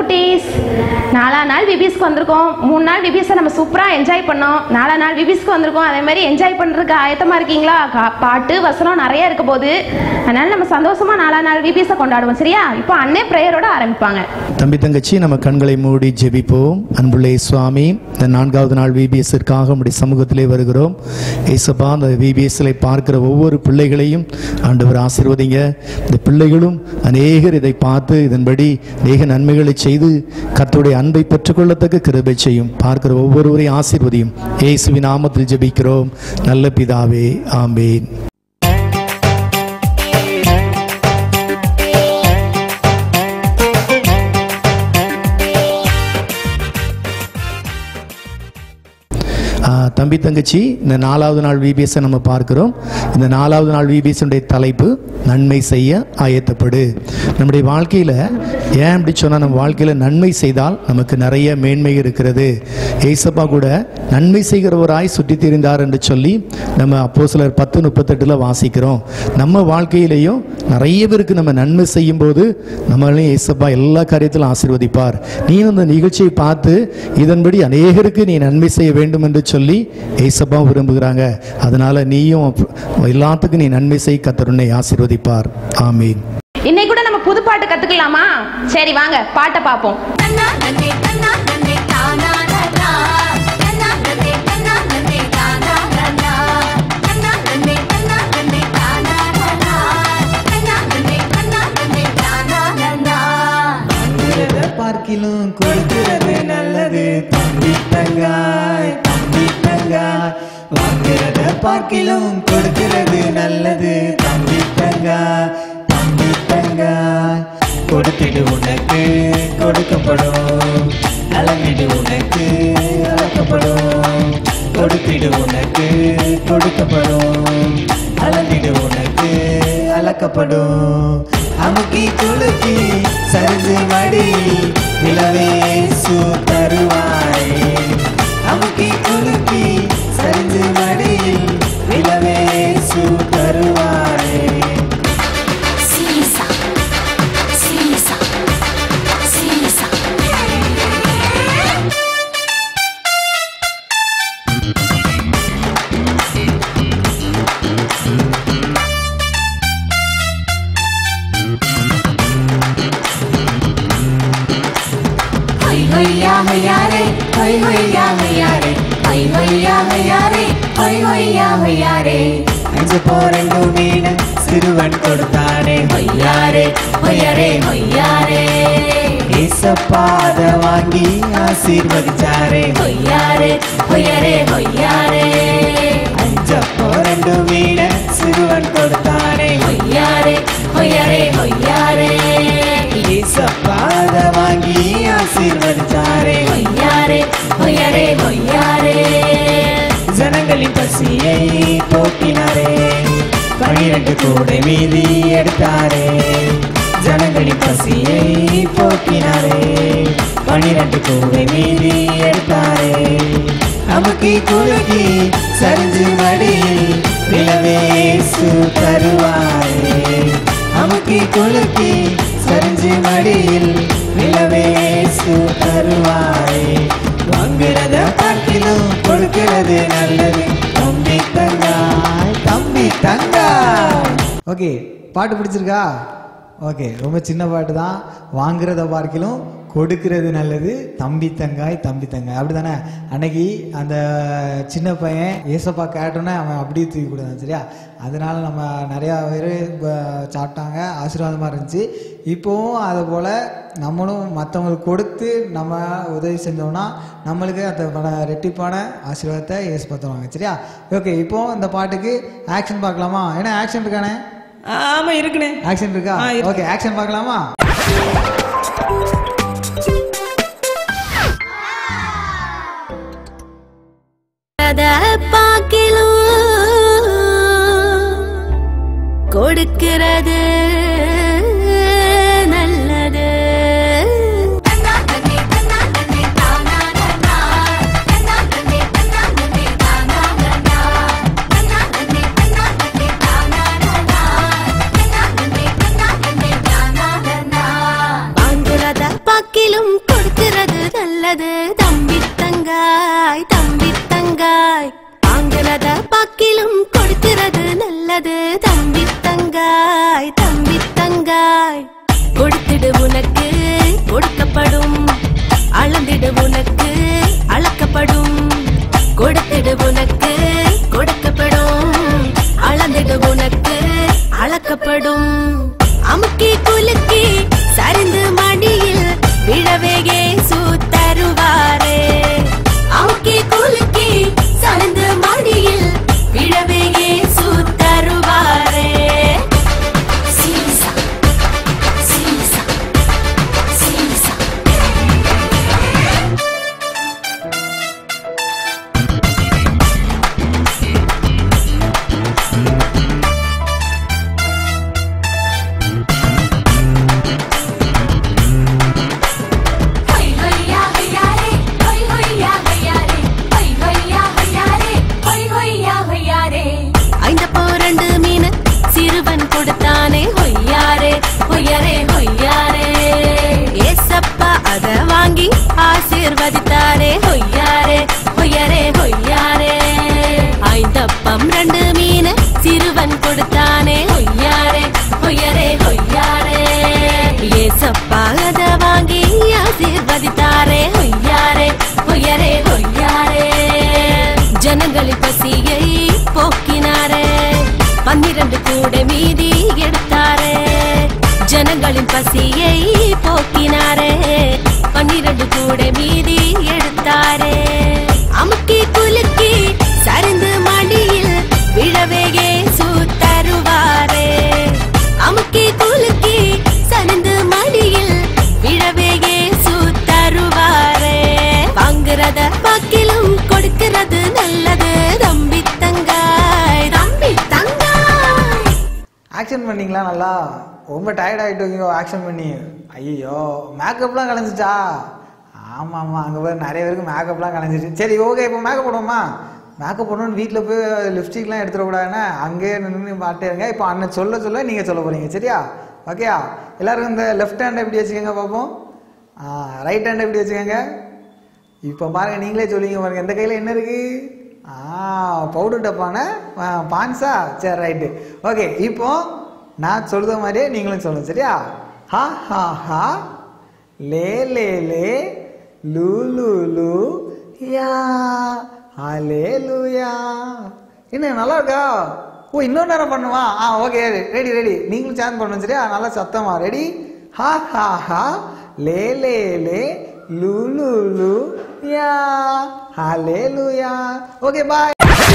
குட்டீஸ் நாலா நாள் விபிஸ்க்கு வந்திருக்கோம் மூணு நாள் விபிஸை நம்ம சூப்பராக என்ஜாய் பண்ணோம் நாலா நாள் விபிஸ்க்கு வந்திருக்கோம் அதே மாதிரி என்ஜாய் பண்ணுறதுக்கு ஆயத்தமாக இருக்கீங்களா கா- பாட்டு வசனம் நிறைய இருக்க போது அதனால நம்ம சந்தோஷமா நாலா நாள் விபிஸை கொண்டாடுவோம் சரியா இப்போ அண்ணே ப்ரேயரோட ஆரம்பிப்பாங்க தம்பி தங்கச்சி நம்ம கண்களை மூடி ஜெபிப்போம் அன்புள்ளே சுவாமி இந்த நான்காவது நாள் விபிஎஸ்ஸிற்காக நம்முடைய சமூகத்திலே வருகிறோம் ஏசப்பா அந்த விபிஎஸ்ல பார்க்கிற ஒவ்வொரு பிள்ளைகளையும் ஆண்டவர் ஆசீர்வதிங்க இந்த பிள்ளைகளும் அநேகர் இதை பார்த்து இதன்படி அநேக நன்மைகளை செய்து கர்த்தருடைய அன்பை பெற்றுக்கொள்ளத்தக்க கிருபை செய்யும் பார்க்கிற ஒவ்வொருவரையும் ஆசீர்வதியும் இயேசுவின் நாமத்தில் ஜெபிக்கிறோம் நல்ல பிதாவே ஆமேன் ஆ, தம்பி தங்கச்சி இந்த நாலாவது நாள் விபிஎஸ்ஸை நம்ம பார்க்கிறோம் இந்த நாலாவது நாள் விபிஎஸ்னுடைய தலைப்பு நன்மை செய்ய ஆயத்தப்படு நம்முடைய வாழ்க்கையில் ஏன் அப்படி சொன்னால் நம்ம வாழ்க்கையில் நன்மை செய்தால் நமக்கு நிறைய மேன்மை இருக்கிறது ஏசப்பா கூட நன்மை செய்கிறவராய் சுற்றி திரிந்தார் என்று சொல்லி நம்ம அப்போ சிலர் பத்து முப்பத்தெட்டில் வாசிக்கிறோம் நம்ம வாழ்க்கையிலையும் நிறைய பேருக்கு நம்ம நன்மை செய்யும்போது நம்மளையும் ஏசப்பா எல்லா காரியத்திலும் ஆசீர்வதிப்பார் நீ அந்த நிகழ்ச்சியை பார்த்து இதன்படி அநேகருக்கு நீ நன்மை செய்ய வேண்டும் என்று சொல்லி ஏசப்பா விரும்புகிறாங்க அதனால நீயும் அப்ப- எல்லாத்துக்கும் நீ நன்மை செய் கத்தருனை ஆசீர்வதிப்பார் ஆமீன் இன்னைக்கு கூட நம்ம புது பாட்டு கத்துக்கலாமா சரி வாங்க பாட்டை பார்ப்போம் தன்னா நன்னே தன்னா நன்னே தானா நன்னா தன்னா நன்னே தன்னா நன்னே தானா நன்னா தன்னா நன்னே தன்னா நன்னே தானா நன்னா தன்னா நன்னே தன்னா நன்னே தானா நன்னா வாங்குறத பார்க்கிலும் கொடுக்கிறது நல்லது தம்பி தங்காய் தம்பி தங்காய் வாங்குறத பார்க்கிலும் கொடுக்கிறது நல்லது தம்பி தங்காய் தம்பி தங்காய் கொடுத்திடு உனக்கு கொடுக்கப்படும் அளவிடு உனக்கு அளக்கப்படும் கொடுத்திடு உனக்கு கொடுக்கப்படும் அளந்திடு உனக்கு அளக்கப்படும் அமுக்கி குலுக்கி சரிஞ்சு மடி நிலவேசு தருவாய் அமுக்கி குலுக்கி சரிஞ்சு மடியில் நிலவேசு தருவாய் சீசா சீசா சீசா ஹொய் ஹொய்யா ஹொய்யாரே ஹொய் ஹொய்யா ஹொய்யாரே ஹொய் ஹொய்யா ஹொய்யாரே ஹொய் ஹொய்யா ஹொய்யாரே அஞ்சு போரெண்டு மீன் சிறுவன் கொடுத்தானே ஹொய்யாரே ஹொய்யாரே ஹொய்யாரே ஏசப்பாத வாங்கி ஆசீர்வதிச்சாரே ஹொய்யாரே ஹொய்யாரே ஹொய்யாரே அஞ்சப்போ ரெண்டு மீன் சிறுவன் கொடுத்தானே ஹொய்யாரே ஹொய்யாரே ஹொய்யாரே ஏசப்பாத வாங்கி ஆசீர்வதிச்சாரே ஹொய்யாரே ஹொய்யாரே ஹொய்யாரே ஜனங்களின் பசியை போக்கினாரே பனிரெண்டு கூடை மீதி எடுத்தாரே ஜனங்களின் பசியை போக்கினாரே பனிரெண்டு கூடை மீதி எடுத்தாரே அமுக்கி குலுக்கி சரிஞ்சு மடியில் நிலவேசு தருவாரே அமுக்கி குலுக்கி சரிஞ்சு மடியில் நிலவேசு தருவாய் வாங்குறத பார்க்கிலும் கொடுக்கிறது நல்லது தம்பி தங்காய் தம்பி தங்காய் ஓகே பாட்டு பிடிச்சிருக்கா ஓகே ரொம்ப சின்ன பாட்டு தான் வாங்குறத பார்க்கிலும் கொடுக்கிறது நல்லது தம்பி தங்காய் தம்பி தங்காய் அப்படி தானே அன்னைக்கு அந்த சின்ன பையன் ஏசப்பா கேட்டோன்னே அவன் அப்படியே தூக்கி கொடுத்தான் சரியா அதனால நம்ம நிறையா பேர் சாப்பிட்டாங்க ஆசீர்வாதமாக இருந்துச்சு இப்போவும் அது போல் நம்மளும் மற்றவங்களுக்கு கொடுத்து நம்ம உதவி செஞ்சோம்னா நம்மளுக்கு அந்த பல ரெட்டிப்பான ஆசீர்வாதத்தை ஏசப்பா தருவாங்க சரியா ஓகே இப்போ இந்த பாட்டுக்கு ஆக்ஷன் பார்க்கலாமா ஏன்னா ஆக்ஷன் இருக்கானே ஆமா இருக்குண்ணே ஆக்ஷன் இருக்கா ஆ, இருக்கு. ஓகே ஆக்ஷன் பார்க்கலாமா அத பாக்கிலும் கொடுக்கிறது நல்லது வாங்குறத தங்காய் கொடுத்திடு உனக்கு கொடுக்கப்படும் அளந்திடு உனக்கு அளக்கப்படும் கொடுத்திடு உனக்கு கொடுக்கப்படும் அளந்திடு உனக்கு அளக்கப்படும் அமுக்கி குலுக்கி சரிந்து மடியில் விழவே இயேசு தருவாரே அமுக்கி குலுக்கி சரிந்து மடியில் விழவே இயேசு தருவாரே சீசா சீசா சீசா ஹொய் ஹொய்யா ஹொய்யாரே ஹொய் ஹொய்யா ஹொய்யாரே ஹொய் ஹொய்யா ஹொய்யாரே ஹொய் ஹொய்யா ஹொய்யாரே ஐந்தப்போ ரெண்டு மீன் சிறுவன் கொடுத்தானே ஹொய்யாரே ஹொய்யாரே ஹொய்யாரே ஏசப்பா அத வாங்கி ஆசீர்வதித்தாரே ஹொய்யாரே ஹொய்யாரே ஹொய்யாரே ஐந்தப்பம் ரெண்டு மீன் சிறுவன் கொடுத்தானே ஹொய்யாரே ஹொய்யாரே ஹொய்யாரே ஏசப்பா அத வாங்கி ஆசீர்வதித்தாரே ஹொய்யாரே ஹொய்யாரே ஹொய்யாரே ஜனங்களின் பசியை போக்கினாரே பன்னிரண்டு கூட மீதி எடுத்தாரே ஜனங்களின் பசியை போக்கினாரே பன்னிரண்டு கூட மீதி எடுத்தாரே அமுக்கி குலுக்கி சரிந்து மடியில் விழவே இயேசு தருவாரே அமுக்கி குலுக்கி சரிந்து மடியில் விழவே இயேசு தருவாரே வாங்குறத பாக்கிலும் கொடுக்கிறது நல்லது தம்பி தங்காய் தம்பி தங்காய் ஆக்ஷன் பண்ணீங்களா நல்லா ரொம்ப டயர்ட் ஆகிட்டு ஆக்ஷன் பண்ணி ஐயோ மேக்கப்லாம் கலைஞ்சிச்சா ஆமாம் ஆமாம் அங்கே போய் நிறைய பேருக்கு மேக்கப்லாம் கலைஞ்சிச்சு சரி ஓகே இப்போ மேக்கப் போடுவோமா மேக்கப் போடணும்னு வீட்டில் போய் லிப்ஸ்டிக்லாம் எடுத்துடக்கூடாதுன்னா அங்கேயே நின்று பாட்டே இருங்க இப்போ அண்ணன் சொல்ல சொல்ல நீங்கள் சொல்ல போகிறீங்க சரியா ஓகேயா எல்லாருக்கும் இந்த லெஃப்ட் ஹேண்ட் எப்படி வச்சுக்கோங்க பார்ப்போம் ரைட் ஹேண்ட் எப்படி வச்சுக்கோங்க இப்போ பாருங்க நீங்களே சொல்லுங்க பாருங்க எந்த கையில் என்ன இருக்கு ஆ பவுடர் டப்பான பான்ஸா சரி ரைட்டு ஓகே இப்போ நான் சொல்ற மாதிரியே நீங்களும் சொல்லுங்க சரியா ஹா ஹா ஹா லே லே லே லூ லூ லூ யா ஹலே லூயா என்ன நல்லா இருக்கா ஓ இன்னொரு நேரம் பண்ணுவா ஆ ஓகே ரெடி ரெடி நீங்களும் சேர்ந்து பண்ணணும் சரியா நல்லா சத்தமா ரெடி ஹா ஹா ஹா லே லே லே லூ லூ லூ யா ஹலே லூயா ஓகே பாய்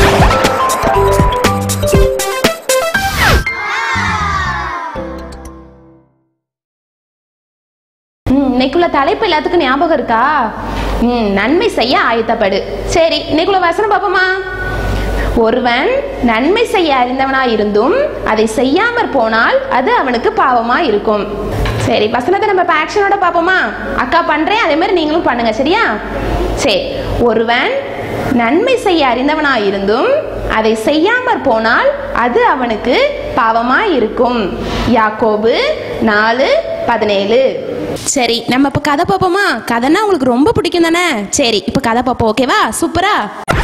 ம், இன்னைக்குள்ள தலைப்பு எல்லாத்துக்கும் ஞாபகம் இருக்கா ம், நன்மை செய்ய ஆயத்தப்படு சரி இன்னைக்குள்ள வசனம் பாப்போமா ஒருவன் நன்மை செய்ய அறிந்தவனாய் இருந்தும் அதை செய்யாமற் போனால் அது அவனுக்கு பாவமா இருக்கும் சரி வசனத்தை நம்ம இப்ப ஆக்ஷனோட பாப்போமா அக்கா பண்றேன் அதே மாதிரி நீங்களும் பண்ணுங்க சரியா சரி ஒருவன் நன்மை செய்ய அறிந்தவனாய் இருந்தும் அதை செய்யாமற் போனால் அது அவனுக்கு பாவமா இருக்கும் யாக்கோபு நாலு பதினேழு சரி நம்ம இப்ப கதை பார்ப்போமா கதைன்னா உங்களுக்கு ரொம்ப பிடிக்கும் தானே சரி இப்ப கதை பார்ப்போம் ஓகேவா சூப்பரா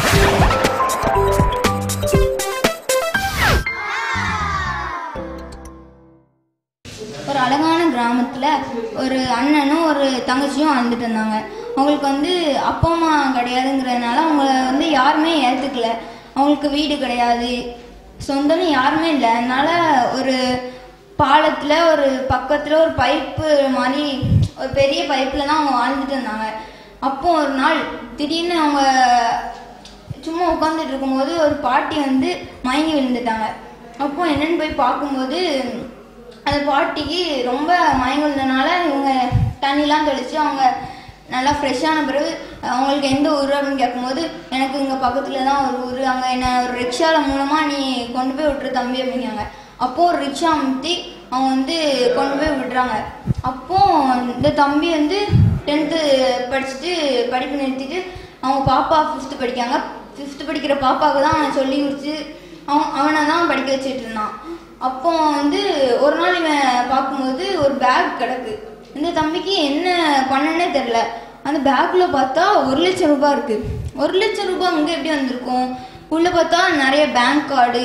ஒரு அழகான கிராமத்தில் ஒரு அண்ணனும் ஒரு தங்கச்சியும் வாழ்ந்துட்டு இருந்தாங்க அவங்களுக்கு வந்து அப்பா அம்மா கிடையாதுங்கிறதுனால அவங்கள வந்து யாருமே ஏற்றுக்கல அவங்களுக்கு வீடு கிடையாது சொந்தம்னு யாருமே இல்லை அதனால ஒரு பாலத்தில் ஒரு பக்கத்தில் ஒரு பைப்பு மாதிரி ஒரு பெரிய பைப்பில் தான் அவங்க வாழ்ந்துட்டு இருந்தாங்க அப்போ ஒரு நாள் திடீர்னு அவங்க சும்மா உட்காந்துட்டு இருக்கும்போது ஒரு பாட்டி வந்து மயங்கி விழுந்துட்டாங்க அப்போ என்னன்னு போய் பார்க்கும்போது அந்த பாட்டிக்கு ரொம்ப மயங்கி விழுந்தனால இவங்க தண்ணிலாம் தெளித்து அவங்க நல்லா ஃப்ரெஷ்ஷான பிறகு அவங்களுக்கு எந்த ஊர் அப்படின்னு கேட்கும்போது எனக்கு இங்கே பக்கத்தில் தான் ஒரு ஊர் அங்கே என்ன ஒரு ரிக்ஷாவில் மூலமாக நீ கொண்டு போய் விட்டுரு தம்பி அப்படிங்காங்க அப்போது ஒரு ரிக்ஷா அமுத்தி அவங்க வந்து கொண்டு போய் விடுறாங்க அப்போது இந்த தம்பி வந்து டென்த்து படிச்சுட்டு படிப்பு நிறுத்திட்டு அவங்க பாப்பா ஃபிஃப்த்து படிக்காங்க ஃபிஃப்த்து படிக்கிற பாப்பாவுக்கு தான் அவனை சொல்லி கொடுத்து அவன் அவனை தான் படிக்க வச்சுட்டு இருந்தான் அப்போ வந்து ஒரு நாள் இவன் பார்க்கும்போது ஒரு பேக் கிடக்கு இந்த தம்பிக்கு என்ன பண்ணனே தெரில அந்த பேக்ல பார்த்தா ஒரு லட்சம் ரூபாய் இருக்கு ஒரு லட்சம் ரூபாய் அங்கே எப்படி வந்திருக்கும் உள்ள பார்த்தா நிறைய பேங்க் கார்டு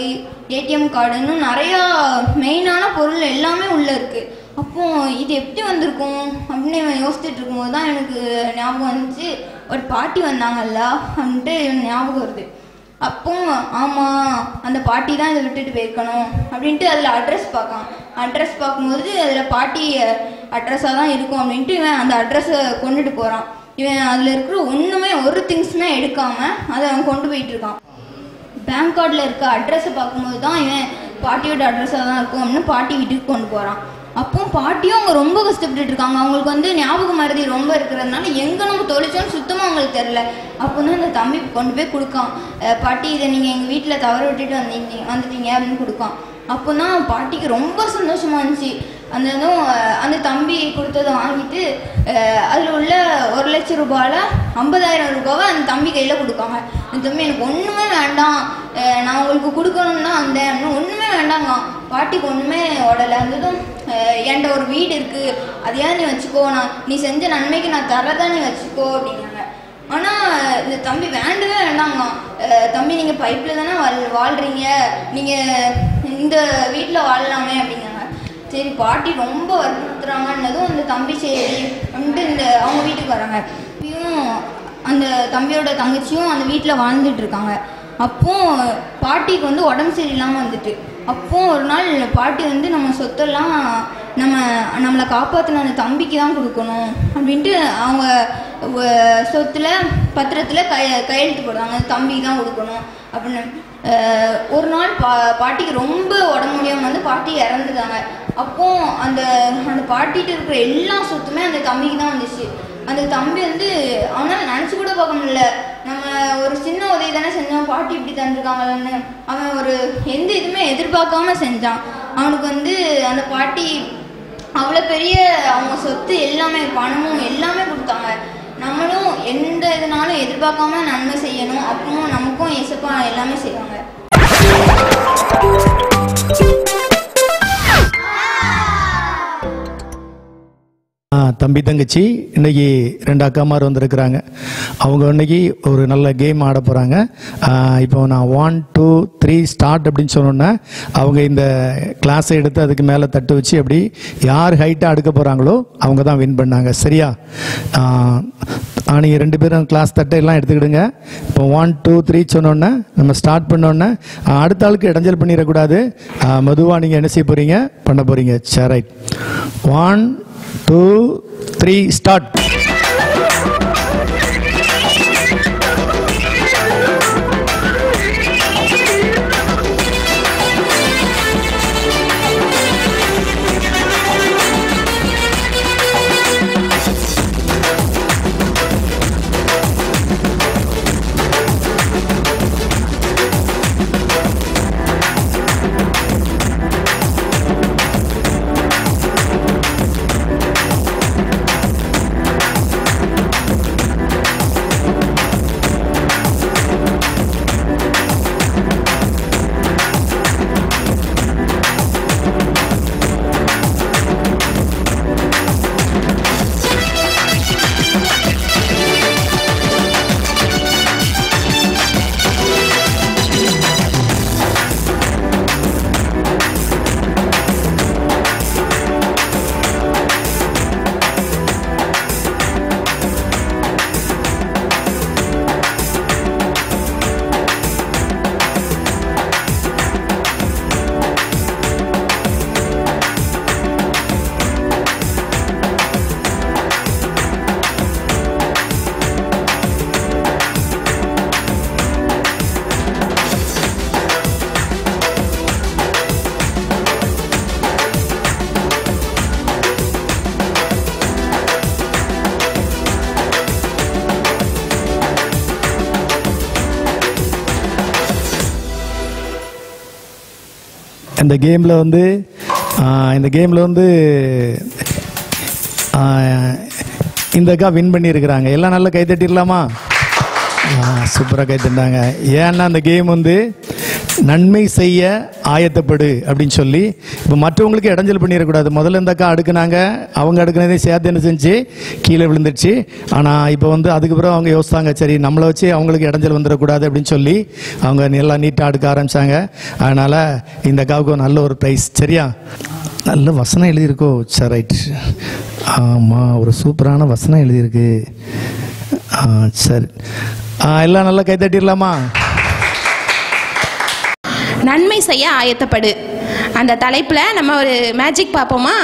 ஏடிஎம் கார்டுன்னு நிறையா மெயினான பொருள் எல்லாமே உள்ளே இருக்குது அப்போ இது எப்படி வந்திருக்கும் அப்படின்னு இவன் யோசிச்சுட்டு இருக்கும்போது தான் எனக்கு ஞாபகம் வந்துச்சு ஒரு பாட்டி வந்தாங்கல்ல அப்படின்ட்டு எனக்கு ஞாபகம் வருது அப்போ ஆமாம் அந்த பாட்டி தான் இதை விட்டுட்டு போயிருக்கணும் அப்படின்ட்டு அதில் அட்ரஸ் பார்க்கான் அட்ரஸ் பார்க்கும்போது அதில் பாட்டி அட்ரஸாக தான் இருக்கும் அப்படின்ட்டு இவன் அந்த அட்ரஸை கொண்டுட்டு போகிறான் இவன் அதில் இருக்கிற ஒன்றுமே ஒரு திங்ஸுமே எடுக்காமல் அதை அவன் கொண்டு போயிட்டு இருக்கான் பேங்க் கார்டில் இருக்க அட்ரஸை பார்க்கும்போது தான் இவன் பாட்டியோட அட்ரஸாக தான் இருக்கும் அப்படின்னு பாட்டி வீட்டுக்கு கொண்டு போகிறான் அப்போ பாட்டியும் அவங்க ரொம்ப கஷ்டப்பட்டுட்டு இருக்காங்க அவங்களுக்கு வந்து ஞாபக மருதி ரொம்ப இருக்கிறதுனால எங்கே நம்ம தொலைச்சோன்னு சுத்தமாக அவங்களுக்கு தெரில அப்போ தான் அந்த தம்பி கொண்டு போய் கொடுக்கான் அஹ் பாட்டி இதை நீங்கள் எங்கள் வீட்டில் தவற விட்டுட்டு வந்தீங்க வந்துட்டீங்க அப்படின்னு கொடுக்கான் அப்போ தான் பாட்டிக்கு ரொம்ப சந்தோஷமா இருந்துச்சு அந்த இதுவும் அஹ், அந்த தம்பி கொடுத்ததை வாங்கிட்டு அதில் உள்ள ஒரு லட்சம் ரூபாயில் ஐம்பதாயிரம் ரூபாவை அந்த தம்பி கையில் கொடுக்காங்க அந்த தம்பி எனக்கு ஒன்றுமே வேண்டாம் அஹ், நான் உங்களுக்கு கொடுக்கணும்னு தான் வந்தேன் அப்படின்னு ஒன்றுமே வேண்டாங்க பாட்டிக்கு ஒன்றுமே உடலை அந்ததும் அஹ், என்கிட்ட ஒரு வீடு இருக்குது அதையாவது நீ வச்சுக்கோ நான் நீ செஞ்ச நன்மைக்கு நான் தரதான் நீ வச்சுக்கோ அப்படின்னாங்க ஆனால் இந்த தம்பி வேண்டவே வேண்டாங்க அஹ் தம்பி நீங்கள் பைப்பில் தானே வாழ் வாழ்கிறீங்க நீங்கள் இந்த வீட்டில் வாழலாமே அப்படிங்காங்க சரி பாட்டி ரொம்ப வற்புறுத்துறாங்கன்னதும் அந்த தம்பி சரி வந்துட்டு இந்த அவங்க வீட்டுக்கு வராங்க இப்பயும் அந்த தம்பியோட தங்கச்சியும் அந்த வீட்டில் வாழ்ந்துட்டு இருக்காங்க அப்போ பாட்டிக்கு வந்து உடம்பு சரியில்லாமல் வந்துட்டு அப்போ ஒரு நாள் பாட்டி வந்து நம்ம சொத்தெல்லாம் நம்ம நம்மளை காப்பாற்றின அந்த தம்பிக்கு தான் கொடுக்கணும் அப்படின்ட்டு அவங்க வ- சொத்துல பத்திரத்தில் கை கையெழுத்து போடுவாங்க அந்த தம்பிக்கு தான் கொடுக்கணும் அப்படின்னு அஹ், ஒரு நாள் பா பாட்டிக்கு ரொம்ப உடம்பு முடியாமல் வந்து பாட்டி இறந்துட்டாங்க அப்போ அந்த அந்த பாட்டிகிட்ட இருக்கிற எல்லா சொத்துமே அந்த தம்பிக்கு தான் வந்துச்சு அந்த தம்பி வந்து அவனால் நினச்சி கூட பார்க்க முடியல நம்ம ஒரு சின்ன உதவி தானே செஞ்சோம் பாட்டி இப்படி தந்துருக்காங்கன்னு அவன் ஒரு எந்த இதுவுமே எதிர்பார்க்காம செஞ்சான் அவனுக்கு வந்து அந்த பாட்டி அவ்வளோ பெரிய அவங்க சொத்து எல்லாமே பணமும் எல்லாமே கொடுத்தாங்க நம்மளும் எந்த இதுனாலும் எதிர்பார்க்காம நன்மை செய்யணும் அப்பவும் நமக்கும் இசப்பா எல்லாமே செய்வாங்க ஆ, தம்பி தங்கச்சி இன்னைக்கு ரெண்டு அக்காமார் வந்திருக்கிறாங்க அவங்க இன்னைக்கு ஒரு நல்ல கேம் ஆட போகிறாங்க இப்போ நான் ஒன் டூ த்ரீ ஸ்டார்ட் அப்படின்னு சொன்னோன்னே அவங்க இந்த கிளாஸை எடுத்து அதுக்கு மேலே தட்டு வச்சு அப்படி யார் ஹைட்டாக அடுக்க போகிறாங்களோ அவங்க தான் வின் பண்ணாங்க சரியா நீங்கள் ரெண்டு பேரும் கிளாஸ் தட்டை எல்லாம் எடுத்துக்கிடுங்க இப்போ ஒன் டூ த்ரீ சொன்னோன்னே நம்ம ஸ்டார்ட் பண்ணோன்னே ஆ, அடுத்த ஆளுக்கு இடைஞ்சல் பண்ணிடக்கூடாது மெதுவாக நீங்கள் என்ன செய்ய போகிறீங்க பண்ண போகிறீங்க சரி right one two three start இந்த கேமில் வந்து ஆ, இந்த கேமில் வந்து ஆ, இந்த அக்கா வின் பண்ணியிருக்கிறாங்க எல்லாம் நல்லா கை தட்டிடலாமா சூப்பராக கை தட்டாங்க ஏன்னா அந்த கேம் வந்து நன்மை செய்ய ஆயத்தப்படு அப்படின்னு சொல்லி இப்போ மற்றவங்களுக்கு இடைஞ்சல் பண்ணிடக்கூடாது முதல்ல இந்த அக்கா அடுக்குனாங்க அவங்க அடுக்குனதே சேர்த்து என்ன செஞ்சு கீழே விழுந்துருச்சு ஆனால் இப்போ வந்து அதுக்கப்புறம் அவங்க யோசித்தாங்க சரி நம்மளை வச்சு அவங்களுக்கு இடைஞ்சல் வந்துடக்கூடாது அப்படின்னு சொல்லி அவங்க நல்லா நீட்டாக அடுக்க ஆரம்பிச்சாங்க அதனால் இந்த அக்காவுக்கு ஒரு நல்ல ஒரு ப்ரைஸ் சரியா நல்ல வசனம் எழுதியிருக்கோ சரி ரைட் ஆமாம் ஒரு சூப்பரான வசனம் எழுதியிருக்கு ஆ, சரி ஆ, எல்லாம் நல்லா கை தட்டிடலாமா நன்மை செய்ய ஆயத்தப்படு அந்த தலைப்புல நம்ம ஒரு மேஜிக் பார்ப்போமா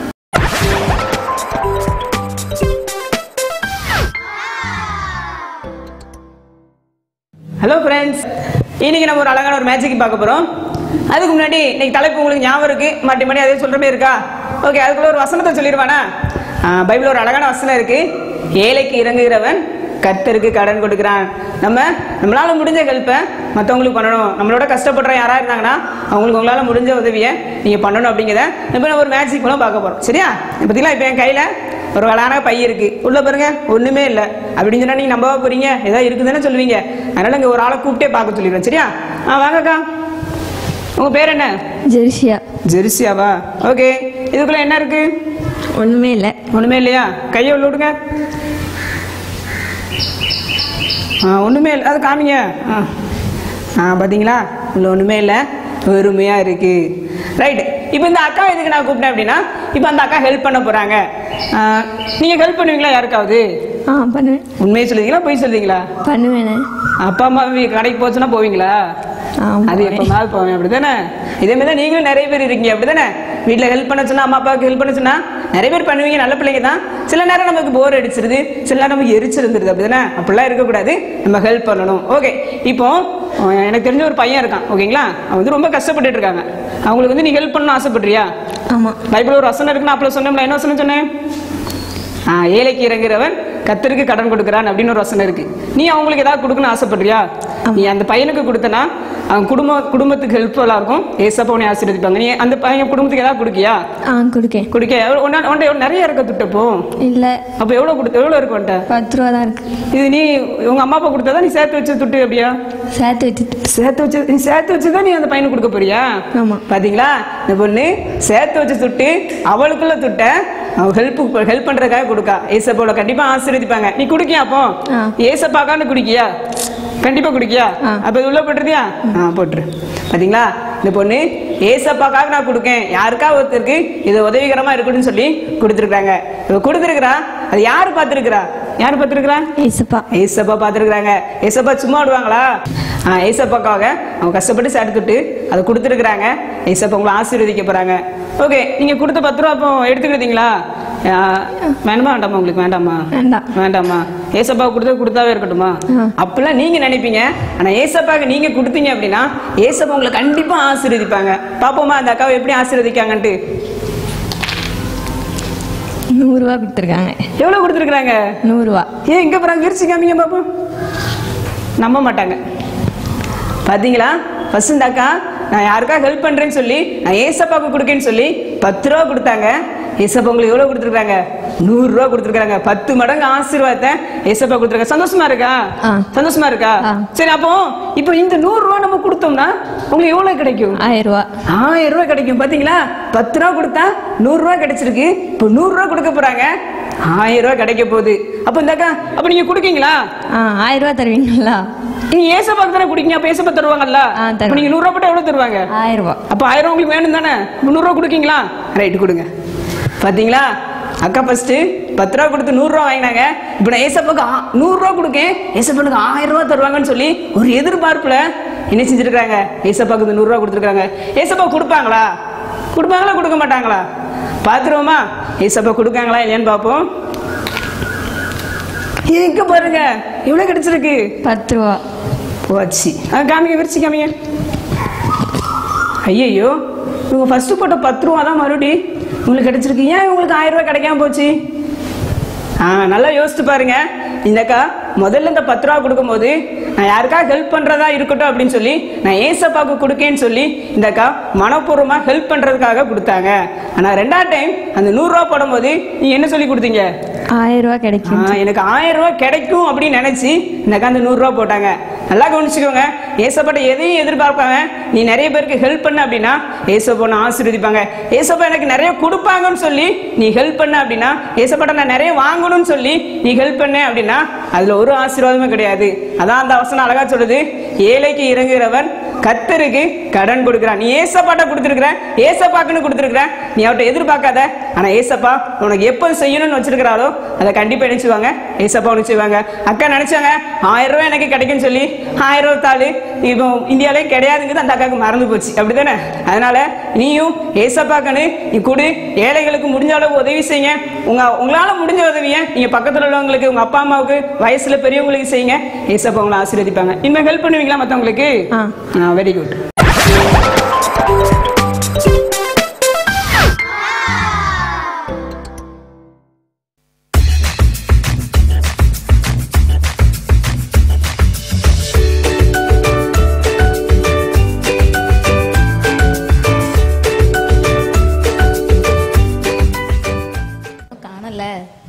ஹலோ ஃப்ரெண்ட்ஸ் இன்னைக்கு நம்ம ஒரு அழகான ஒரு மேட்சுக்கு பார்க்க போகிறோம் அதுக்கு முன்னாடி இன்னைக்கு தலைப்பு உங்களுக்கு ஞாபகம் இருக்கு மாட்டி மாட்டி அதே சொல்கிற மாதிரி இருக்கா ஓகே அதுக்குள்ள ஒரு வசனத்தை சொல்லிடுவானா பைபிள் ஒரு அழகான வசனம் இருக்கு ஏழைக்கு இறங்குகிறவன் கர்த்தருக்கு கடன் கொடுக்குறான் நம்ம நம்மளால முடிஞ்ச ஹெல்ப்பை மற்றவங்களுக்கு பண்ணணும் நம்மளோட கஷ்டப்படுற யாராக இருந்தாங்கன்னா அவங்களுக்கு உங்களால் முடிஞ்ச உதவியை நீங்கள் பண்ணணும் அப்படிங்கிறத இப்போ நம்ம ஒரு மேட்சிக் மூலம் பார்க்க போகிறோம் சரியா பார்த்தீங்களா இப்போ என் கையில் ஒரு அழகான பை இருக்கு உள்ள பாருங்க ஒண்ணுமே இல்லை அப்படின்னு சொன்னா நீங்க நம்பவா போறீங்க ஏதாவது இருக்குதுன்னு சொல்லுவீங்க அதனால இங்க ஒரு ஆளை கூப்பிட்டே பார்க்க சொல்லிடுறேன் சரியா ஆ வாங்கக்கா உங்க பேர் என்ன ஜெர்சியா ஜெர்சியாவா ஓகே இதுக்குள்ள என்ன இருக்கு ஒன்றுமே இல்லை ஒண்ணுமே இல்லையா கையை உள்ள விடுங்க ஆ ஒண்ணுமே இல்லை அது காமிங்க ஆ ஆ பாத்தீங்களா உள்ள ஒண்ணுமே இல்லை வெறுமையா இருக்கு ரைட் இப்போ இந்த அக்கா எதுக்கு நான் கூப்பிட்டேன் அப்படின்னா இப்போ அந்த அக்கா ஹெல்ப் பண்ண போறாங்க ஆ, நீங்க ஹெல்ப் பண்ணுவீங்களா யாருக்காவது ஆ பண்ணுவேன் உண்மையை சொல்லுவீங்களா பொய் சொல்லுவீங்களா பண்ணுவேனே அப்பா அம்மா வீ- கடைக்கு போச்சுன்னா போவீங்களா ஆமா. அது எப்பமாவது போவேன் அப்படிதானே இதே மாதிரி தான் நீங்களும் நிறைய பேர் இருக்கீங்க அப்படிதானே வீட்டில் ஹெல்ப் பண்ண சொன்னா அம்மா அப்பாவுக்கு ஹெல்ப் பண்ண சொன்னா நிறைய பேர் பண்ணுவீங்க நல்ல பிள்ளைங்க தான் சில நேரம் நமக்கு போர் அடிச்சிருது சில நேரம் நமக்கு எரிச்சிருந்துருது அப்படிதானே அப்படிலாம் இருக்கக்கூடாது நம்ம ஹெல்ப் பண்ணணும் ஓகே இப்போ அஹ், எனக்கு தெரிஞ்ச ஒரு பையன் இருக்கான் ஓகேங்களா அவன் வந்து ரொம்ப கஷ்டப்பட்டுட்டு இருக்காங்க அவங்களுக்கு வந்து நீ ஹெல்ப் பண்ணணும் ஆசைப்படுறியா ஆமாம் பைபிள் ஒரு வசனம் இருக்குன்னு அப்பல சொன்னோம்ல என்ன வசனம் சொன்னேன் ஆ, ஏழைக்கு இறங்குறவன் கத்தருக்கு கடன் கொடுக்குறான் அப்படின்னு ஒரு வசனம் இருக்கு நீ அவங்களுக்கு ஏதாவது கொடுக்கணும்னு ஆசைப்படுறியா நீ அந்த பையனுக்கு கொடுத்தனா அவன் குடும்ப குடும்பத்துக்கு ஹெல்ப்ஃபுல்லா இருக்கும் ஏசப்பா உன்னை ஆசீர்வதிப்பாங்க நீ அந்த பையன் குடும்பத்துக்கு ஏதாவது கொடுக்கியா ஆ கொடுக்கேன் குடிக்க எவ்வளவு- உன்ன- உன்ட்ட எவ்வளவு நிறைய இருக்க துட்டப்போ இல்லை அப்ப எவ்வளவு கொடுத்த எவ்வளவு இருக்கு உன்ட்ட பத்து ரூபா தான் இருக்கு இது நீ உங்க அம்மா அப்பா கொடுத்ததா நீ சேர்த்து வச்ச துட்டு அப்படியா சேர்த்து வச்சுட்டு சேர்த்து வச்சு நீ சேர்த்து வச்சுதான் நீ அந்த பையனுக்கு கொடுக்க போறியா ஆமா. பாத்தீங்களா இந்த பொண்ணு சேர்த்து வச்ச துட்டு அவளுக்குள்ள துட்ட அவ ஹெல்ப் ஹெல்ப் பண்றதுக்காக கொடுக்கா ஏசப்பாவோட கண்டிப்பா ஆசீர்வதிப்பாங்க நீ குடிக்கியா அப்போ ஆ. ஏசப்பாக்கான்னு குடிக்கியா கண்டிப்பா குடிக்கியா ஆ. அப்ப இது உள்ள போட்டுருதியா ஆ போட்டுரு பாத்தீங்களா இந்த பொண்ணு ஏசப்பாக்காக நான் கொடுக்கேன் யாருக்கா ஒருத்தருக்கு இது உதவிகரமா இருக்கணும்னு சொல்லி கொடுத்துருக்காங்க இவ கொடுத்துருக்கிறா அது யாரு பார்த்திருக்கிறா யாரு பார்த்திருக்கிறா ஏசப்பா ஏசப்பா பார்த்துருக்குறாங்க ஏசப்பா சும்மா விடுவாங்களா ஆ ஏசப்பாக்காக அவங்க கஷ்டப்பட்டு சேர்த்துக்கிட்டு அதை கொடுத்துருக்குறாங்க ஏசப்பா உங்களை ஆசீர்வதிக்க போறாங்க ஓகே நீங்க கொடுத்த பத்து ரூபா அப்போ எடுத்துக்கிட்டீங்களா ஆ, வேணுமா வேண்டாமா உங்களுக்கு வேண்டாமா வேண்டாம். வேண்டாமா ஏசப்பா கொடுத்தா கொடுத்தாவே இருக்கட்டுமா அப்பெல்லாம் நீங்க நினைப்பீங்க ஆனா ஏசப்பாக்கு நீங்க கொடுத்தீங்க அப்படின்னா ஏசப்பா உங்களை கண்டிப்பா ஆசீர்வதிப்பாங்க பாப்போமா அந்த அக்காவை எப்படி ஆசீர்வதிக்காங்கன்ட்டு நூறுரூவா கொடுத்துருக்காங்க எவ்வளவு கொடுத்துருக்குறாங்க நூறுரூவா ஏன் எங்க போறாங்க விரிச்சு காமிங்க பாப்போம் நம்ப மாட்டாங்க பாத்தீங்களா ஃபர்ஸ்ட் இந்த அக்கா நான் யாருக்கா ஹெல்ப் பண்றேன்னு சொல்லி நான் ஏசப்பாவுக்கு கொடுக்கேன்னு சொல்லி பத்து ரூபா கொடுத்தாங்க ஏசப்பா உங்களுக்கு எவ்வளவு கொடுத்துருக்காங்க நூறு ரூபா கொடுத்துருக்காங்க பத்து மடங்கு ஆசீர்வாதத்தை ஏசப்பா கொடுத்துருக்காங்க சந்தோஷமா இருக்கா ஆ. சந்தோஷமா இருக்கா ஆ. சரி அப்போ இப்போ இந்த நூறு ரூபா நம்ம கொடுத்தோம்னா உங்களுக்கு எவ்வளவு கிடைக்கும் ஆயிரம் ரூபா ஆயிரம் ரூபாய் கிடைக்கும் பாத்தீங்களா பத்து ரூபா கொடுத்தா நூறு ரூபாய் கிடைச்சிருக்கு இப்போ நூறு ரூபாய் கொடுக்க போறாங்க ஆயிரம் ரூபாய் கிடைக்க போகுது அப்ப இந்த அக்கா அப்ப நீங்க குடுக்கீங்களா ஆ ஆயிரம் ரூபா தருவீங்களா நீங்க ஏசப்பாக்கு தானே குடிக்கீங்க அப்ப ஏசப்பா தருவாங்கல்ல ஆ, தருவாங்க. அப்ப நீங்க நூறு ரூபாய் போட்டா எவ்வளவு தருவாங்க ஆயிரம் ரூபா அப்ப ஆயிரம் ரூபாய் உங்களுக்கு வேணும் தானே நூறு ரூபாய் கொடுக்கீங்களா ரைட் கொடுங்க பாத்தீங்களா அக்கா ஃபர்ஸ்ட் பத்து ரூபா கொடுத்து நூறு ரூபா வாங்கினாங்க இப்ப நான் ஏசப்பாக்கு ஆ- நூறு ரூபா கொடுக்கேன் ஏசப்பானுக்கு ஆயிரம் ரூபாய் தருவாங்கன்னு சொல்லி ஒரு எதிர்பார்ப்புல என்ன செஞ்சிருக்காங்க ஏசப்பாக்கு இந்த நூறு ரூபா கொடுத்துருக்காங்க ஏசப்பா கொடுப்பாங்களா கொடுப்பாங்களா கொடுக்க மாட்டாங்களா பாத்துருவோமா ஏசப்பா கொடுக்காங்களா இல்லையான்னு பார்ப்போம் எங்க பாருங்க எவ்வளவு கிடைச்சிருக்கு பத்து ரூபா போச்சு ஆ காமிங்க விரிச்சு காமிங்க ஐயையோ இவங்க ஃபர்ஸ்ட் போட்ட பத்து ரூபா தான் மறுபடி உங்களுக்கு கிடைச்சிருக்கு ஏன் உங்களுக்கு ஆயிரம் ரூபாய் கிடைக்காம போச்சு ஆ நல்லா யோசிச்சு பாருங்க இந்தக்கா முதல்ல இந்த பத்து ரூபா கொடுக்கும்போது நான் யாருக்காக ஹெல்ப் பண்றதா இருக்கட்டும் அப்படின்னு சொல்லி நான் ஏசப்பாக்கு கொடுக்கேன்னு சொல்லி இந்தக்கா மனப்பூர்வமா ஹெல்ப் பண்றதுக்காக கொடுத்தாங்க ஆனா ரெண்டாவது டைம் அந்த நூறு ரூபா போடும்போது நீங்க என்ன சொல்லி கொடுத்தீங்க ஆயிரம் ரூபா கிடைக்கும் ஆ, எனக்கு ஆயிரம் ரூபாய் கிடைக்கும் அப்படின்னு நினைச்சு இந்த காந்து நூறு ரூபாய் போட்டாங்க நல்லா கவனிச்சுக்கோங்க ஏசப்பாட்ட எதையும் எதிர்பார்ப்பாங்க நீ நிறைய பேருக்கு ஹெல்ப் பண்ண அப்படின்னா ஏசப்பா உன்னை ஆசீர்வதிப்பாங்க ஏசப்பா எனக்கு நிறைய கொடுப்பாங்கன்னு சொல்லி நீ ஹெல்ப் பண்ண அப்படின்னா ஏசப்பாட்ட நான் நிறைய வாங்கணும்னு சொல்லி நீ ஹெல்ப் பண்ண அப்படின்னா அதுல ஒரு ஆசீர்வாதமும் கிடையாது அதான் அந்த வசனம் அழகா சொல்லுது ஏழைக்கு இறங்குகிறவன் கத்தருக்கு கடன் கொடுக்கிறான் நீ ஏசப்பாட்ட கொடுத்துருக்கிற ஏசப்பாக்குன்னு கொடுத்துருக்கிற நீ அவர்கிட்ட எதிர்பார்க்காத ஆனா ஏசப்பா உனக்கு எப்போ செய்யணும்னு வச்சிருக்கிறாரோ அதை கண்டிப்பா நினைச்சுவாங்க ஏசப்பா நினைச்சுவாங்க அக்கா நினைச்சாங்க ஆயிரம் ரூபாய் எனக்கு கிடைக்கும்னு சொல்லி ஆயிரம் ரூபாய் தாள் இப்போ இந்தியாவிலே கிடையாதுங்கிறது அந்த அக்காவுக்கு மறந்து போச்சு அப்படிதானே அதனால நீயும் ஏசப்பாக்கன்னு நீ கொடு ஏழைகளுக்கு முடிஞ்ச அளவு உதவி செய்யுங்க உங்க உங்களால முடிஞ்ச உதவியை நீங்க பக்கத்துல உள்ளவங்களுக்கு உங்க அப்பா அம்மாவுக்கு வயசுல பெரியவங்களுக்கு செய்யுங்க ஏசப்பா உங்களை ஆசீர்வதிப்பாங்க இனிமே ஹெல்ப் பண்ணுவீங்களா மத்தவங்களுக்கு ஆ. வெரி குட் காணல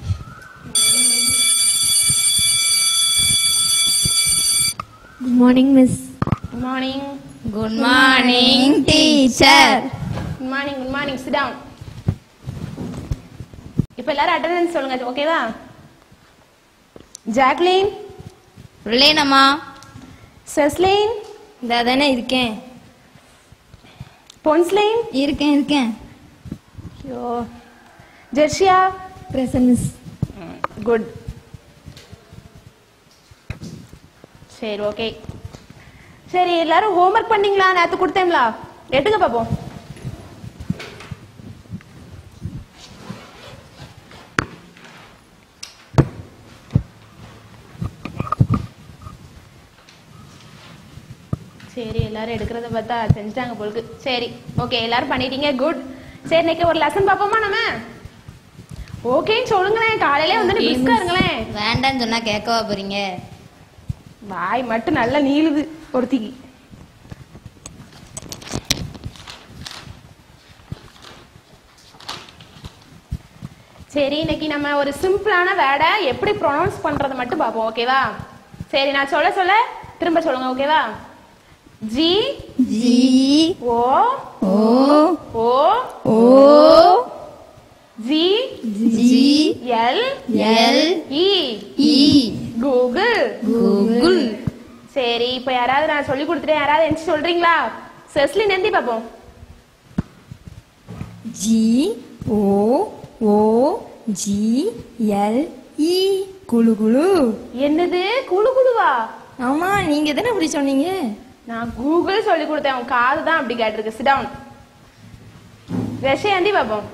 good morning miss good morning good morning teacher good morning good morning sit down இப்போ எல்லாரும் அட்டெண்டன்ஸ் சொல்லுங்க ஓகேவா ஜாக்லின் இல்லைனம்மா செஸ்லின் இந்த தானே இருக்கேன் பொன்ஸ்லின் இருக்கேன் இருக்கேன் ஐயோ ஜெர்ஷியா பிரசன் மிஸ் குட் சரி ஓகே சரி எல்லாரும் ஹோம்ஒர்க் பண்ணீங்களா நேத்து கொடுத்தேங்களா எடுங்க பாப்போம் சரி எல்லாரும் எடுக்கிறத பார்த்தா செஞ்சுட்டாங்க போலுக்கு சரி ஓகே எல்லாரும் பண்ணிட்டீங்க குட் சரி இன்னைக்கு ஒரு லெசன் பார்ப்போமா நம்ம ஓகேன்னு சொல்லுங்களேன் காலையிலே வந்துட்டு பிஸ்கா இருங்களேன் வேண்டான்னு சொன்னா கேட்கவா போறீங்க வாய் மட்டும் நல்லா நீளுது ஒருத்திக்கு சரி இன்னைக்கு நம்ம ஒரு சிம்பிளான வேர்டை எப்படி ப்ரொனவுன்ஸ் பண்றது மட்டும் பார்ப்போம் ஓகேவா சரி நான் சொல்ல சொல்ல திரும்ப சொல்லுங்க ஓகேவா G G O O O O G G L L E E Google Google சரி இப்போ யாராவது நான் சொல்லி கொடுத்துட்டேன் யாராவது எந்திச்சு சொல்றீங்களா செஸ்லி நந்தி பார்ப்போம் G O O G L E குழு குழு என்னது குழு குழுவா ஆமா நீங்க தானே அப்படி சொன்னீங்க நான் கூகுள் சொல்லி கொடுத்தேன் உன் காது தான் அப்படி கேட்டிருக்கு சிடவுன் ரஷ்யாந்தி பார்ப்போம்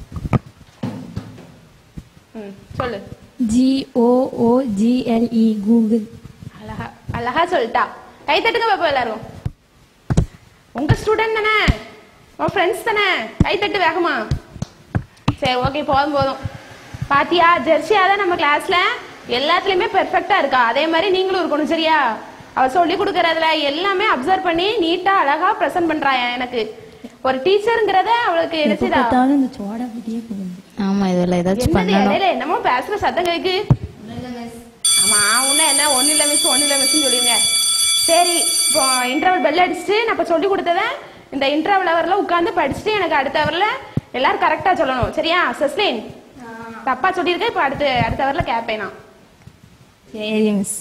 ம் சொல்லு G O O G L E Google அழகா அழகா சொல்லிட்டா கை தட்டுங்க பாப்போம் எல்லாரும் உங்க ஸ்டூடெண்ட் தானே உன் ஃப்ரெண்ட்ஸ் தானே கை தட்டு வேகமா சரி ஓகே போதும் போதும் பாத்தியா ஜெர்சியா தான் நம்ம கிளாஸ்ல எல்லாத்துலயுமே பெர்ஃபெக்ட்டா இருக்கா அதே மாதிரி நீங்களும் இருக்கணும் சரியா அவ சொல்லி கொடுக்கறதுல எல்லாமே அப்சர்வ் பண்ணி நீட்டா அழகா ப்ரெசென்ட் பண்றா எனக்கு ஒரு டீச்சருங்கிறத அவளுக்கு என்ன செய்தா பார்த்தாலும் இந்த சோடா புட்டியே போகுது ஆமா இதெல்லாம் ஏதாச்சும் என்னது பண்ணணும் இடையில என்னமோ பேசுற சத்தம் கேக்கு ஆமா உன்ன என்ன ஒண்ணு இல்ல மிஸ் ஒண்ணு இல்ல மிஸ்னு சொல்லுவீங்க சரி இப்போ இன்டர்வல் பெல் அடிச்சுட்டு நான் இப்ப சொல்லி கொடுத்தத இந்த இன்டர்வல் அவர்ல உட்கார்ந்து படிச்சுட்டு எனக்கு அடுத்த அவர்ல எல்லாரும் கரெக்டா சொல்லணும் சரியா சஸ்லின் தப்பா சொல்லியிருக்கேன் இப்ப அடுத்து அடுத்த அவர்ல கேட்பேன் நான் சரி மிஸ்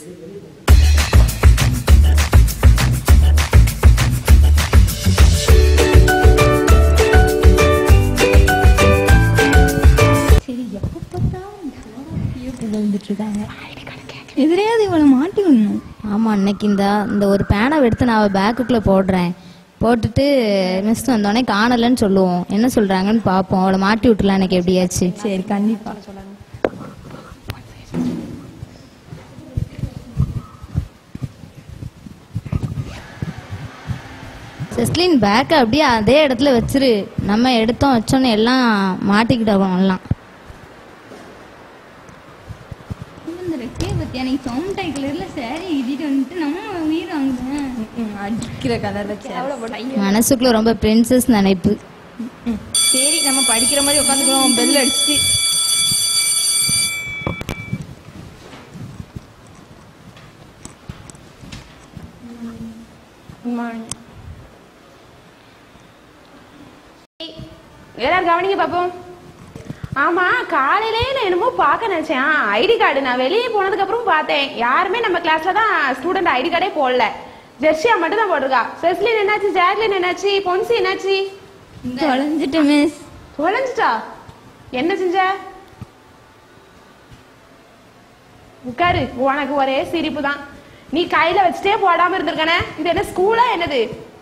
சரி எப்போ பார்த்தாலும் இந்த சோடா புட்டியே கொண்டு வந்துட்டு இருக்காங்க எதிரையாவது இவளை மாட்டி விடணும் ஆமா அன்னைக்கு இந்த இந்த ஒரு பேனை எடுத்து நான் அவள் பேக்குக்குள்ள போடுறேன் போட்டுட்டு மிஸ் வந்தோடனே காணலன்னு சொல்லுவோம் என்ன சொல்றாங்கன்னு பார்ப்போம் அவளை மாட்டி விட்டுலாம் எனக்கு எப்படியாச்சு சரி கண்டிப்பா செஸ்லின் பேக்கை அப்படியே அதே இடத்துல வச்சிரு நம்ம எடுத்தோம் வச்சோன்னு எல்லாம் மாட்டிக்கிட்டோம் எல்லாம் இந்த ரெக்கையை பத்தி எனக்கு சவுண்ட் கலர்ல சாரி இடிட்டு வந்துட்டு நம்ம உயிர் வாங்குறேன் அடிக்கிற கலர்ல மனசுக்குள்ள ரொம்ப பிரின்சஸ் நினைப்பு சரி நம்ம படிக்கிற மாதிரி உட்காந்துக்கிறோம் பெல் அடிச்சுட்டு எல்லாரும் கவனிங்க பாப்போம் ஆமா காலையிலே நான் என்னமோ பார்க்க நினைச்சேன் ஐடி கார்டு நான் வெளியே போனதுக்கு அப்புறம் பார்த்தேன் யாருமே நம்ம கிளாஸ்ல தான் ஸ்டூடெண்ட் ஐடி கார்டே போடல ஜெர்சியா மட்டும் தான் போட்டிருக்கா செஸ்லின் என்னாச்சு ஜாக்லின் என்னாச்சு பொன்சி என்னாச்சு தொலைஞ்சிட்டேன் மிஸ் தொலைஞ்சிட்டா என்ன செஞ்ச உட்காரு உனக்கு ஒரே சிரிப்பு தான் நீ கையில வச்சுட்டே போடாம இருந்திருக்கானே இது என்ன ஸ்கூலா என்னது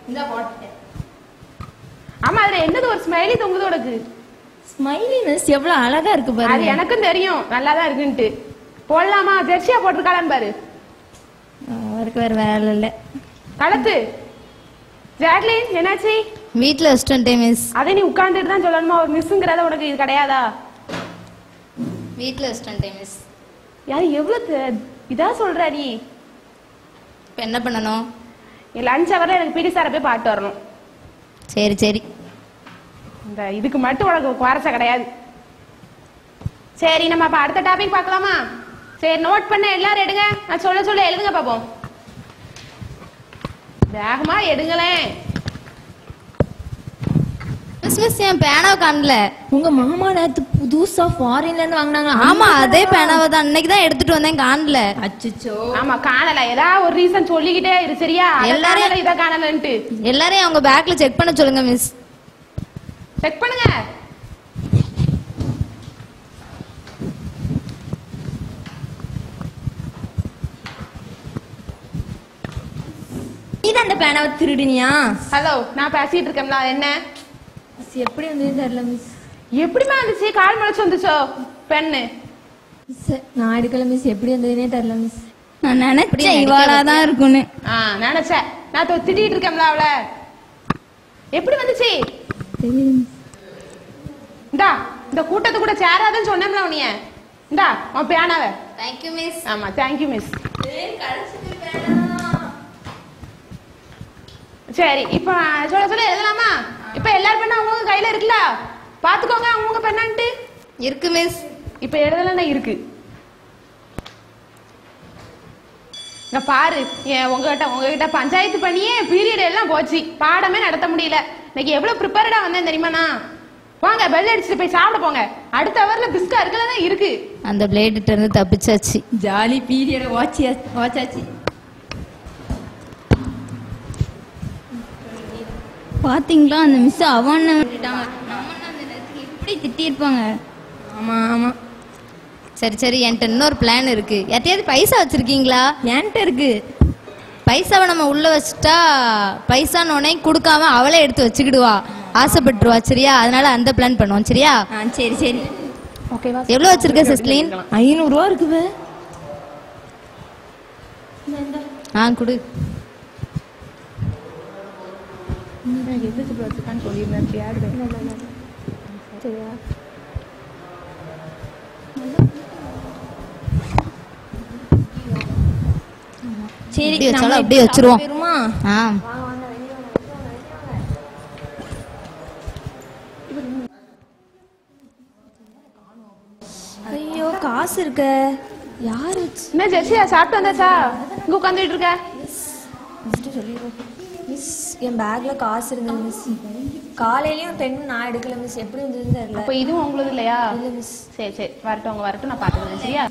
ஆமா அதுல என்னது ஒரு ஸ்மைலி தொங்குது உனக்கு ஸ்மைலி மிஸ் எவ்வளவு அழகா இருக்கு அது பாருங்க எனக்கும் தெரியும் நல்லா தான் இருக்குன்ட்டு போடலாமா ஜெர்சியா போட்டிருக்காளான்னு பாரு அவருக்கு வேற வேலை இல்லை கலத்து ஜாக்லின் என்னாச்சு வீட்டில் வச்சுட்டேன் மிஸ் அதை நீ உட்கார்ந்துட்டு தான் சொல்லணுமா ஒரு மிஸ்ஸுங்கிறத உனக்கு இது கிடையாதா வீட்டில் வச்சுட்டேன் மிஸ் யார் எவ்வளவு த- இதா சொல்ற நீ இப்போ என்ன பண்ணணும் லஞ்ச் ஹவர்ல எனக்கு பிடி சாரை போய் பாட்டு வரணும் சரி சரி இந்த இதுக்கு மட்டும் உனக்கு குறைச்ச கிடையாது சரி நம்ம அப்ப அடுத்த டாபிக் பார்க்கலாமா சரி நோட் பண்ண எல்லாரும் எடுங்க நான் சொல்ல சொல்ல எழுதுங்க பாப்போம் வேகமா எடுங்களேன் மிஸ் மிஸ் என் பேனாவை காணல உங்க மாமா நேத்து புதுசா ஃபாரின்ல இருந்து வாங்குனாங்க ஆமா அதே பேனாவை தான் அன்னைக்கு தான் எடுத்துட்டு வந்தேன் காணல அச்சச்சோ ஆமா காணல ஏதாவது ஒரு ரீசன் சொல்லிக்கிட்டே இரு சரியா அதை எல்லாரையும்- காணல, இதை காணலன்ட்டு எல்லாரையும் அவங்க பேக்ல செக் பண்ண சொல்லுங்க மிஸ் செக் பண்ணுங்க நீ தான் அந்த பேனாவை திருடினியா ஹலோ நான் பேசிட்டு இருக்கேன்ல அது என்ன மிஸ் எப்படி வந்து தெரியல மிஸ் எப்படிமா இருந்துச்சு கால் முளைச்சு வந்துச்சோ பெண்ணு மிஸ் நான் எடுக்கல மிஸ் எப்படி வந்ததுனே தெரியல மிஸ் நான் நினைச்சேன் இவாளா தான் இருக்கும்னு ஆ நினைச்சேன் நான் தொ- திட்டிட்டு இருக்கேன்ல அவள எப்படி வந்துச்சு தெரியல மிஸ் இந்தா இந்த கூட்டத்து கூட சேராதுன்னு சொன்னேன்ல உனிய இந்தா உன் பேனாவ தேங்க்யூ மிஸ் ஆமா தேங்க்யூ மிஸ் சரி இப்போ சொல்ல சொல்ல எழுதலாமா இப்போ எல்லார் பெண்ணா அவங்க கையில இருக்குல்ல பாத்துக்கோங்க அவங்க பெண்ணான்ட்டு இருக்கு மிஸ் இப்ப எழுதலன்னா இருக்கு இங்க பாரு ஏன் உங்ககிட்ட உங்ககிட்ட பஞ்சாயத்து பண்ணியே பீரியட் எல்லாம் போச்சு பாடமே நடத்த முடியல இன்னைக்கு எவ்வளவு ப்ரிப்பேர்டா வந்தேன் தெரியுமாண்ணா வாங்க பெல் அடிச்சுட்டு போய் சாப்பிட போங்க அடுத்த அவர்ல பிஸ்கா இருக்குல்ல தான் இருக்கு அந்த பிளேடுட்ட இருந்து தப்பிச்சாச்சு ஜாலி பீரியட் வாட்சியா வாட்சாச்சு பாத்தீங்களா அந்த மிஸ் அவன் விட்டுட்டாங்க நம்மன்னா அந்த நேரத்துக்கு எப்படி திட்டியிருப்பாங்க ஆமா ஆமா சரி சரி என்கிட்ட இன்னொரு பிளான் இருக்கு யார்ட்டையாவது பைசா வச்சிருக்கீங்களா என்கிட்ட இருக்கு பைசாவை நம்ம உள்ள வச்சுட்டா பைசான்னு உடனே கொடுக்காம அவளே எடுத்து வச்சுக்கிடுவா ஆசைப்பட்டுருவா சரியா அதனால அந்த பிளான் பண்ணுவோம் சரியா ஆ சரி சரி ஓகேவா எவ்வளவு வச்சிருக்க சிஸ்லின் ஐநூறுரூவா இருக்குவே ஆ கொடு சரி இப்படி வச்சாலும் நம்ம அப்படியே இப்ப வச்சிருவோம். சாப்பிட போயிருமா? ஆ ஐயோ காசு இருக்க யார் வச்சு என்ன ஜெர்சியா சாப்பிட்டு வந்தாச்சா இங்க உட்காந்துட்டு இருக்க மிஸ்ட்டு சொல்லிடுவோம் மிஸ் என் பேக்ல காசு இருந்தது மிஸ் காலையிலயும் பெண் நான் எடுக்கல மிஸ் எப்படி இருந்ததுன்னு தெரியல அப்ப இதுவும் உங்களுக்கு இல்லையா இல்ல மிஸ் சரி சரி வரட்டும் அவங்க வரட்டும் நான் பாத்துக்கிறேன் சரியா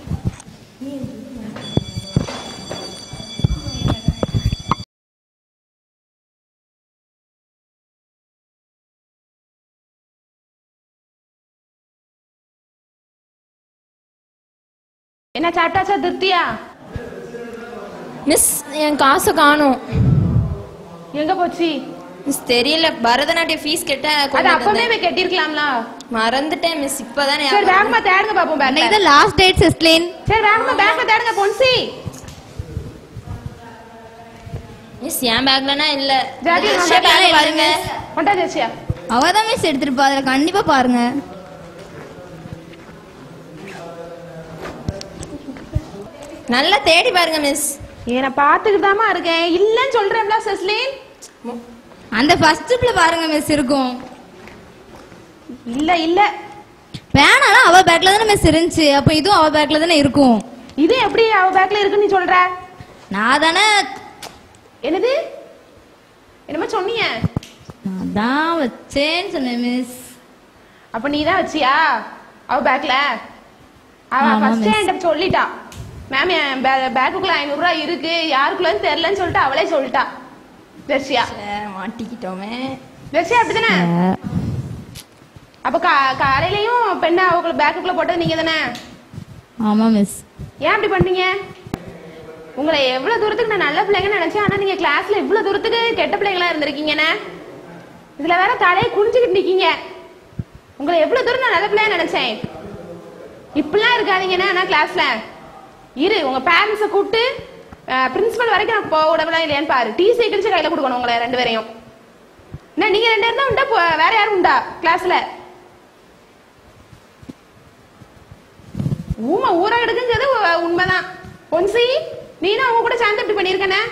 என்ன சாப்பிட்டாச்சா திருப்தியா மிஸ் என் காசை காணும் எங்க போச்சு மிஸ் தெரியல பரதநாட்டிய ஃபீஸ் கேட்ட அது அப்பவே போய் கட்டிருக்கலாம்ல மறந்துட்டேன் மிஸ் இப்பதான் சரி வேகமா தேடுங்க பாப்போம் அன்னைக்கு பேக்ல தான் லாஸ்ட் டேட் சிஸ்லின் சரி வேகமா பேக்ல தேடுங்க பொன்சி மிஸ் என் பேக்லனா இல்ல ஜாதி ஜெர்சியா bag பாருங்க கொண்டா ஜெர்சியா அவ தான் மிஸ் எடுத்திருப்பா அதுல கண்டிப்பா பாருங்க நல்லா தேடி பாருங்க மிஸ் ஏ நான் பாத்துக்கிட்டு இருக்கேன் இல்லன்னு சொல்றேன்ல செஸ்லின் அந்த ஃபர்ஸ்ட் பாருங்க மிஸ் இருக்கும் இல்ல இல்ல வேணாலும் அவ பேக்ல தானே மிஸ் இருந்துச்சு அப்ப இதுவும் அவ பேக்ல தானே இருக்கும் இது எப்படி அவ பேக்ல இருக்குன்னு நீ சொல்ற நான் தானே என்னது என்னமோ சொன்னீங்க நான் தான் வச்சேன்னு சொன்னேன் மிஸ் அப்ப நீ தான் வச்சியா அவ பேக்ல அவ ஆமா, ஃபர்ஸ்ட் miss. என்கிட்ட சொல்லிட்டா மேம் என் பேக்குக்குள்ள ஐநூறு ரூபாய் இருக்கு யாருக்குள்ளன்னு தெரியலன்னு சொல்லிட்டு அவளே சொல்லிட்டா தர்ஷியா மாட்டிக்கிட்டோமே தர்ஷியா அப்படிதானே அப்ப கா- காலையிலயும் பெண்ணை அவங்கள பேக்குக்குள்ள போட்டது நீங்க தானே ஆமா மிஸ் ஏன் அப்படி பண்ணீங்க உங்களை எவ்வளவு தூரத்துக்கு நான் நல்ல பிள்ளைங்கன்னு நினைச்சேன் ஆனா நீங்க கிளாஸ்ல இவ்வளவு தூரத்துக்கு கெட்ட பிள்ளைங்களா இருந்திருக்கீங்கண்ணே இதுல வேற தலையை குனிஞ்சுக்கிட்டு நிக்கீங்க உங்களை எவ்வளவு தூரம் நான் நல்ல பிள்ளையா நினைச்சேன் இப்படிலாம் இருக்காதீங்கண்ணே ஆனா கிளாஸ்ல இரு உங்க பேரண்ட்ஸை கூப்பிட்டு பிரின்சிபல் வரைக்கும் நான் போக விடலாம் இல்லையான்னு பாரு டிசி கிழிச்சு கையில கொடுக்கணும் உங்களை ரெண்டு பேரையும் என்ன நீங்க ரெண்டு பேரும் தான் உண்டா போ- வேற யாரும் உண்டா கிளாஸ்ல ஊமை ஊற எடுக்குங்கிறது உ- உண்மைதான் பொன்சி நீனும் அவங்க கூட சேர்ந்து இப்படி பண்ணியிருக்கனே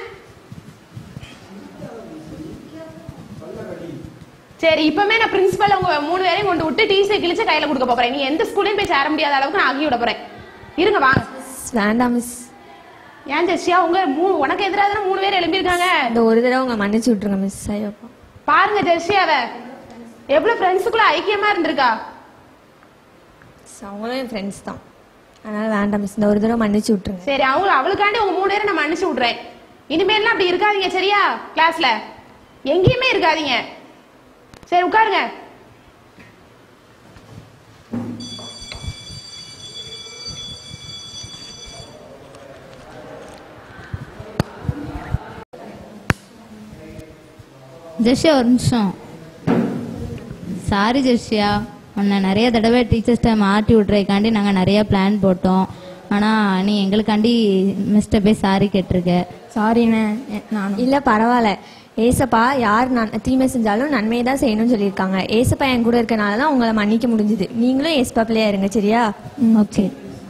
சரி இப்பவுமே நான் பிரின்சிபல் உங்க மூணு பேரையும் கொண்டு விட்டு டிசி கிழிச்சு கையில கொடுக்க போறேன் நீ எந்த ஸ்கூலையும் போய் சேர முடியாத அளவுக்கு நான் ஆகி விட போறேன் இருங்க வாங்க மிஸ் வேண்டாம் மிஸ் ஏன் ஜெஸ்டியா உங்க மூ- உனக்கு எதிராக தானே மூணு பேர் எழும்பியிருக்காங்க இந்த ஒரு தடவை உங்களை மன்னிச்சு விட்ருங்க மிஸ் ஐயோப்பா பாருங்க ஜெஸ்டியாவ எவ்வளவு ஃப்ரெண்ட்ஸுக்குள்ள ஐக்கியமா இருந்திருக்கா மிஸ் அவங்களும் என் ஃப்ரெண்ட்ஸ் தான் அதனால வேண்டாம் மிஸ் இந்த ஒரு தடவை மன்னிச்சு விட்ருங்க சரி அவங்க அவளுக்காண்டி உங்க மூணு பேரை நான் மன்னிச்சு விடுறேன் இனிமேல்லாம் அப்படி இருக்காதீங்க சரியா கிளாஸ்ல எங்கேயுமே இருக்காதீங்க சரி உட்காருங்க ஜெர்ஷியா ஒரு நிமிஷம் சாரி ஜெர்ஷியா உன்னை நிறைய தடவை டீச்சர்ஸ்ட்ட மாட்டி விட்றதுக்காண்டி நாங்கள் நிறைய பிளான் போட்டோம் ஆனால் நீ எங்களுக்காண்டி மிஸ்ட்ட போய் சாரி கேட்டிருக்க சாரிண்ணே நான் இல்லை பரவாயில்ல ஏசப்பா யார் நான் தீமை செஞ்சாலும் நன்மையை தான் செய்யணும்னு சொல்லியிருக்காங்க ஏசப்பா என் கூட இருக்கனால தான் உங்களை மன்னிக்க முடிஞ்சுது நீங்களும் ஏசப்பா பிள்ளையா இருங்க சரியா ஓகே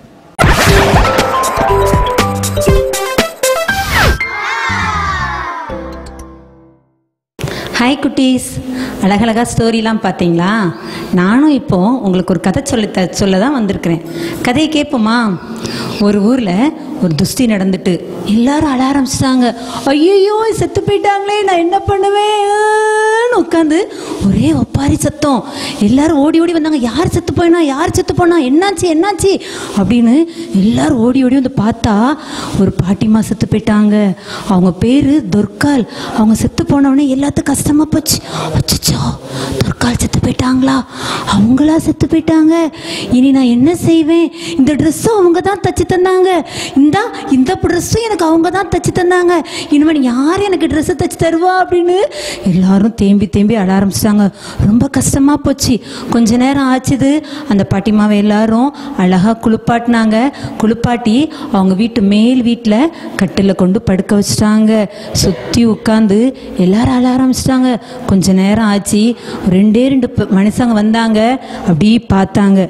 ஹாய் குட்டீஸ் அழகழகா ஸ்டோரிலாம் பார்த்தீங்களா நானும் இப்போ உங்களுக்கு ஒரு கதை சொல்லி த சொல்ல தான் வந்திருக்கிறேன் கதையை கேட்போமா ஒரு ஊரில் ஒரு துஷ்டி நடந்துட்டு எல்லாரும் அழ ஆரம்பிச்சிட்டாங்க ஐயோ செத்து போயிட்டாங்களே நான் என்ன பண்ணுவேன் உட்காந்து ஒரே ஒப்பாரி சத்தம் எல்லாரும் ஓடி ஓடி வந்தாங்க யார் செத்து போயினா யார் செத்து போனா என்னாச்சு என்னாச்சு அப்படின்னு எல்லாரும் ஓடி ஓடி வந்து பார்த்தா ஒரு பாட்டிமா செத்து போயிட்டாங்க அவங்க பேரு துர்கால் அவங்க செத்து போனவொடனே எல்லாத்துக்கும் கஷ்டமா போச்சு அச்சச்சோ துர்கால் செத்து போயிட்டாங்களா அவங்களா செத்து போயிட்டாங்க இனி நான் என்ன செய்வேன் இந்த ட்ரெஸ்ஸும் அவங்க தான் தச்சு தந்தாங்க இந்தா இந்த ட்ரெஸ்ஸும் எனக்கு அவங்க தான் தச்சு தந்தாங்க இனிமேல் யார் எனக்கு ட்ரெஸ்ஸை தச்சு தருவா அப்படின்னு எல்லாரும் தேம்பி தேம்பி அழ ஆரம்பிச்சிட்டாங்க ரொம்ப கஷ்டமா போச்சு கொஞ்ச நேரம் ஆச்சுது அந்த பாட்டிமாவை எல்லாரும் அழகா குளிப்பாட்டினாங்க குளிப்பாட்டி அவங்க வீட்டு மேல் வீட்டில் கட்டில் கொண்டு படுக்க வச்சிட்டாங்க சுற்றி உட்காந்து எல்லாரும் அழ ஆரம்பிச்சிட்டாங்க கொஞ்ச நேரம் ஆச்சு ரெண்டே ரெண்டு ப- மனுஷங்க வந்தாங்க அப்படி பார்த்தாங்க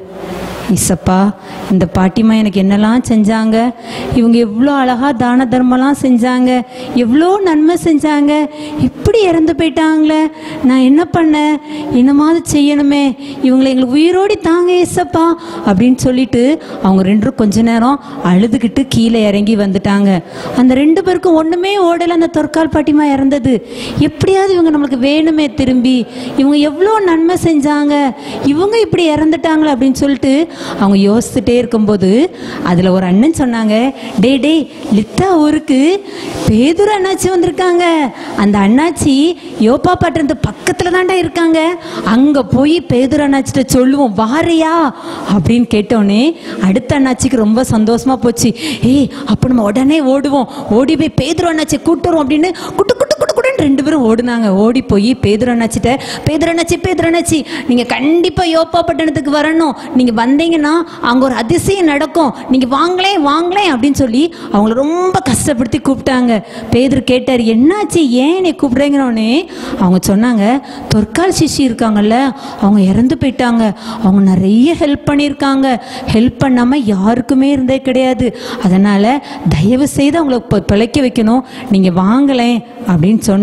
இசப்பா இந்த பாட்டிமா எனக்கு என்னெல்லாம் செஞ்சாங்க இவங்க எவ்வளோ அழகாக தான தர்மம்லாம் செஞ்சாங்க எவ்வளோ நன்மை செஞ்சாங்க இப்படி இறந்து போயிட்டாங்களே நான் என்ன பண்ணேன் என்னமாவது செய்யணுமே இவங்களை எங்களுக்கு உயிரோடி தாங்க ஏசப்பா அப்படின்னு சொல்லிட்டு அவங்க ரெண்டும் கொஞ்ச நேரம் அழுதுகிட்டு கீழே இறங்கி வந்துட்டாங்க அந்த ரெண்டு பேருக்கும் ஒன்றுமே ஓடலை அந்த தொற்கால் பாட்டிமா இறந்தது எப்படியாவது இவங்க நம்மளுக்கு வேணுமே திரும்பி இவங்க எவ்வளோ நன்மை செஞ்சாங்க இவங்க இப்படி இறந்துட்டாங்களே அப்படின்னு சொல்லிட்டு அவங்க யோசிச்சுட்டே இருக்கும்போது அதில் ஒரு அண்ணன் சொன்னாங்க டே டேய் லித்தா ஊருக்கு பேதுரு அண்ணாச்சி வந்திருக்காங்க அந்த அண்ணாச்சி யோப்பா பட்டணத்து பக்கத்தில் தான்டா இருக்காங்க அங்கே போய் பேதுரு அண்ணாச்சிட்ட சொல்லுவோம் வாரியா அப்படின்னு கேட்டோன்னே அடுத்த அண்ணாச்சிக்கு ரொம்ப சந்தோஷமா போச்சு ஏய் அப்போ நம்ம உடனே ஓடுவோம் ஓடி போய் பேதுரு அண்ணாச்சி கூட்டுறோம் அப்படின்னு குட்டு குட்டு குட்டு குட்டுன்னு ரெண்டு பேரும் ஓடுனாங்க ஓடி போய் பேதுரு அண்ணாச்சிட்ட பேதுரு அண்ணாச்சி பேதுரு அண்ணாச்சி நீங்கள் கண்டிப்பாக யோப்பா பட்டணத்துக்கு வரணும் நீங்கள் வந்தீங்கன்னா அங்கே ஒரு அதிசயம் நடக்கும் நீங்கள் வாங்களே வாங்களே அப்படின்னு சொல்லி அவங்கள ரொம்ப கஷ்டப்படுத்தி கூப்பிட்டாங்க பேதுரு கேட்டார் என்னாச்சு ஏன் நீ கூப்பிடுறீங்கன்னொன்னே அவங்க சொன்னாங்க தொற்கால் சிஷி இருக்காங்கல்ல அவங்க இறந்து போயிட்டாங்க அவங்க நிறைய ஹெல்ப் பண்ணியிருக்காங்க ஹெல்ப் பண்ணாமல் யாருக்குமே இருந்தே கிடையாது அதனால் தயவு செய்து அவங்கள இப்போ பிழைக்க வைக்கணும் நீங்கள் வாங்களேன் அப்படின்னு சொன்ன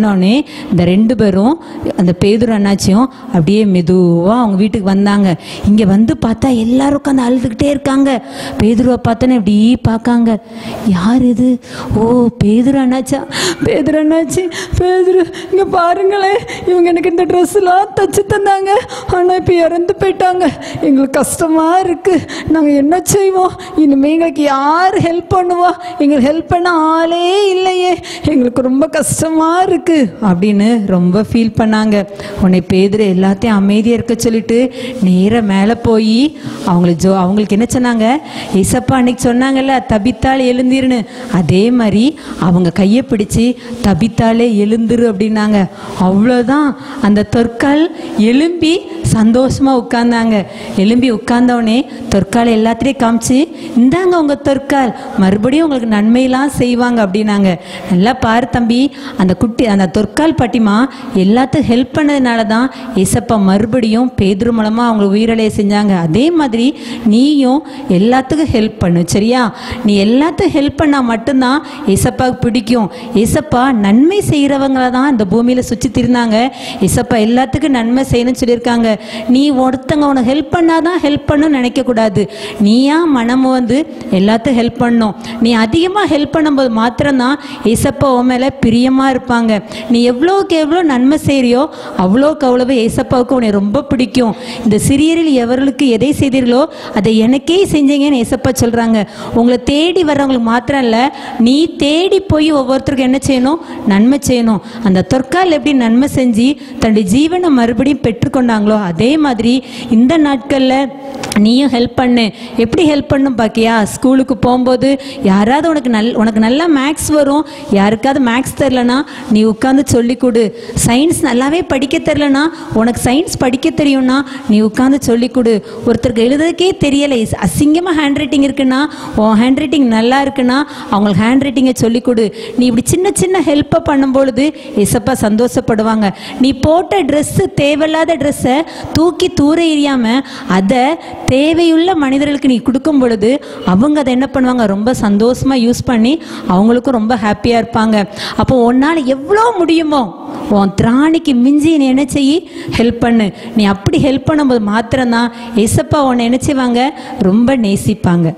சொன்னோடனே இந்த ரெண்டு பேரும் அந்த பேதுரு அண்ணாச்சியும் அப்படியே மெதுவாக அவங்க வீட்டுக்கு வந்தாங்க இங்கே வந்து பார்த்தா எல்லாரும் உட்காந்து அழுதுகிட்டே இருக்காங்க பேதுருவை பார்த்தோன்னே இப்படி பார்க்காங்க யார் இது ஓ பேதுரு அண்ணாச்சா பேதுரு அண்ணாச்சி பேதுரு இங்கே பாருங்களேன் இவங்க எனக்கு இந்த ட்ரெஸ்லாம் தச்சு தந்தாங்க ஆனால் இப்போ இறந்து போயிட்டாங்க எங்களுக்கு கஷ்டமாக இருக்குது நாங்கள் என்ன செய்வோம் இனிமேல் எங்களுக்கு யார் ஹெல்ப் பண்ணுவா எங்களுக்கு ஹெல்ப் பண்ண ஆளே இல்லையே எங்களுக்கு ரொம்ப கஷ்டமாக இருக்குது அப்படின்னு ரொம்ப ஃபீல் பண்ணாங்க உன்னை பேதுரு எல்லாத்தையும் அமைதியாக இருக்க சொல்லிட்டு நேராக மேலே போய் அவங்களுக்கு ஜோ அவங்களுக்கு என்ன சொன்னாங்க ஏசப்பா அன்னைக்கு சொன்னாங்கல்ல தபித்தாள் எழுந்திருன்னு அதே மாதிரி அவங்க கையை பிடிச்சு தபித்தாளே எழுந்துரு அப்படின்னாங்க அவ்வளோதான் அந்த தொற்கால் எழும்பி சந்தோஷமா உட்கார்ந்தாங்க எழும்பி உட்கார்ந்தவொடனே தொற்கால் எல்லாத்திலையும் காமிச்சு இந்தாங்க உங்க தொற்கால் மறுபடியும் உங்களுக்கு நன்மையெல்லாம் செய்வாங்க அப்படின்னாங்க நல்லா பாரு தம்பி அந்த குட்டி அந்த தொற்கால் பாட்டிமா எல்லாத்துக்கும் ஹெல்ப் பண்ணதுனால தான் ஏசப்பா மறுபடியும் பேதுரு மூலமா அவங்க உயிரலையை செஞ்சாங்க அதே மாதிரி நீயும் எல்லாத்துக்கும் ஹெல்ப் பண்ணு சரியா நீ எல்லாத்துக்கும் ஹெல்ப் பண்ணா மட்டும்தான் ஏசப்பாவுக்கு பிடிக்கும் ஏசப்பா நன்மை செய்கிறவங்கள தான் இந்த பூமியில சுற்றி திரிந்தாங்க ஏசப்பா எல்லாத்துக்கும் நன்மை செய்யணும்னு சொல்லியிருக்காங்க நீ ஒருத்தங்க உனக்கு ஹெல்ப் பண்ணாதான் ஹெல்ப் பண்ணணும்னு நினைக்கக்கூடாது நீயா மனம் வந்து எல்லாத்துக்கும் ஹெல்ப் பண்ணணும் நீ அதிகமாக ஹெல்ப் பண்ணும்போது மாத்திரம்தான் ஏசப்பா உன் மேலே பிரியமாக இருப்பாங்க நீ எவ்வளோக்கு எவ்வளோ நன்மை செய்கிறியோ அவ்வளோக்கு அவ்வளவு ஏசப்பாவுக்கு உன்னை ரொம்ப பிடிக்கும் இந்த சிறியரில் எவர்களுக்கு எதை செய்தீர்களோ அதை எனக்கே செஞ்சீங்கன்னு ஏசப்பா சொல்கிறாங்க உங்களை தேடி வர்றவங்களுக்கு மாத்திரம் இல்லை நீ தேடி போய் ஒவ்வொருத்தருக்கும் என்ன செய்யணும் நன்மை செய்யணும் அந்த தொற்கால் எப்படி நன்மை செஞ்சு தன்னுடைய ஜீவனை மறுபடியும் பெற்றுக்கொண்டாங்களோ அதே மாதிரி இந்த நாட்களில் நீயும் ஹெல்ப் பண்ணு எப்படி ஹெல்ப் பண்ணும் பாக்கியா ஸ்கூலுக்கு போகும்போது யாராவது உனக்கு நல் உனக்கு நல்லா மேக்ஸ் வரும் யாருக்காவது மேக்ஸ் தெரிலனா நீ உட்காந்து சொல்லி கொடு சயின்ஸ் நல்லாவே படிக்க தெரிலனா உனக்கு சயின்ஸ் படிக்க தெரியும்னா நீ உட்காந்து சொல்லி கொடு ஒருத்தருக்கு எழுதுறதுக்கே தெரியலை அசிங்கமாக ஹேண்ட் ரைட்டிங் இருக்குன்னா உன் ஹேண்ட் ரைட்டிங் நல்லா இருக்குன்னா அவங்களுக்கு ஹேண்ட் ரைட்டிங்கை சொல்லி கொடு நீ இப்படி சின்ன சின்ன ஹெல்ப்பை பண்ணும்பொழுது எசப்பா சந்தோஷப்படுவாங்க நீ போட்ட ட்ரெஸ்ஸு தேவையில்லாத ட்ரெஸ்ஸை தூக்கி தூர எறியாம அதை தேவையுள்ள மனிதர்களுக்கு நீ கொடுக்கும் பொழுது அவங்க அதை என்ன பண்ணுவாங்க ரொம்ப சந்தோஷமா யூஸ் பண்ணி அவங்களுக்கும் ரொம்ப ஹாப்பியாக இருப்பாங்க அப்போ உன்னால் எவ்வளோ முடியுமோ உன் திராணிக்கு மிஞ்சி நீ என்ன செய்யி ஹெல்ப் பண்ணு நீ அப்படி ஹெல்ப் பண்ணும்போது மாத்திரம்தான் எசப்பா உன்னை என்ன செய்வாங்க ரொம்ப நேசிப்பாங்க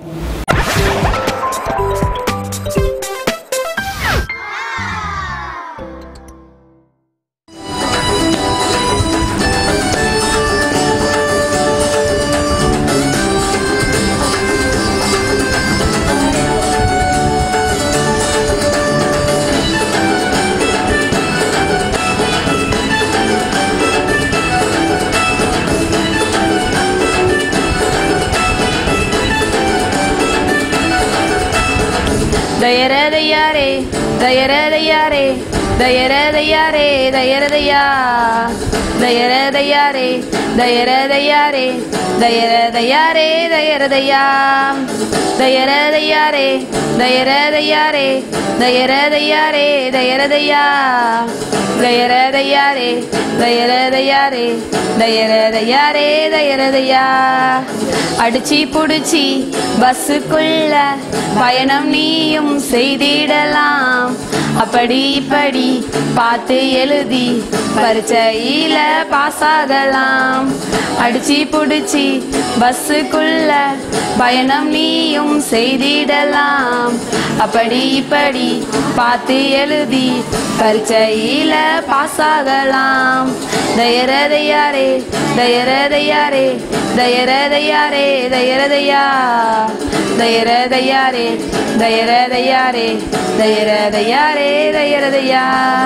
ದಯರದಯ್ಯಾರೇ ದಯರದಯ್ಯಾರೇ ದಯರದಯ್ಯಾರೇ ದಯರದಯ್ಯಾ ದಯರದಯ್ಯಾರೇ ದಯರದಯ್ಯಾರೇ ದಯರದಯ್ಯಾರೇ ದಯರದಯ್ಯಾ ದಯರದಯ್ಯಾರೇ ದಯರದಯ್ಯಾರೇ ದಯರದಯ್ಯಾರೇ ದಯರದಯ್ಯಾ ದಯರದಯ್ಯಾರೇ ದಯರದಯ್ಯಾರೇ தயரதையாரே தயரதையா அடிச்சி புடிச்சி பஸ்ஸுக்குள்ள பயணம் நீயும் செய்திடலாம் அப்படி இப்படி பார்த்து எழுதி பரீட்சையில பாஸ் ஆகலாம் அடிச்சி புடிச்சி பஸ்ஸுக்குள்ள பயணம் நீயும் செய்திடலாம் அப்படி இப்படி பார்த்து எழுதி பரீட்சையில பாஸ் ஆகலாம் தயரதையாரே தயரதையாரே தயரதையாரே தயரதையா தயரதையாரே தயரதையாரே தயரதையாரே தயரதையா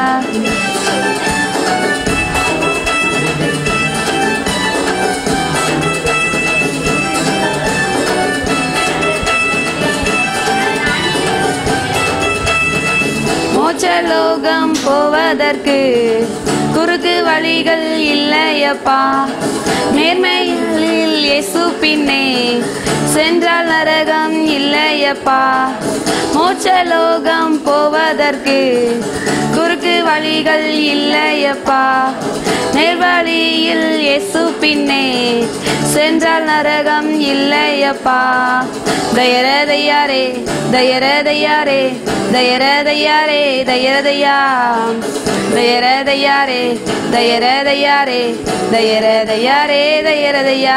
மோட்சலோகம் போவதற்கு குறுக்கு வழிகள் இல்லையப்பா நேர்மையில் இயேசு பின்னே சென்றால் நரகம் இல்லையப்பா மோட்சலோகம் போவதற்கு குறுக்கு வழிகள் இல்லையப்பா நேர்வழியில் இயேசு பின்னே சென்றால் நரகம் இல்லையப்பா தயரதையாரே தயரதையாரே தயரதையாரே தயரதையா தயரதையாரே தயரதையாரே தயரதையாரே தயரதையா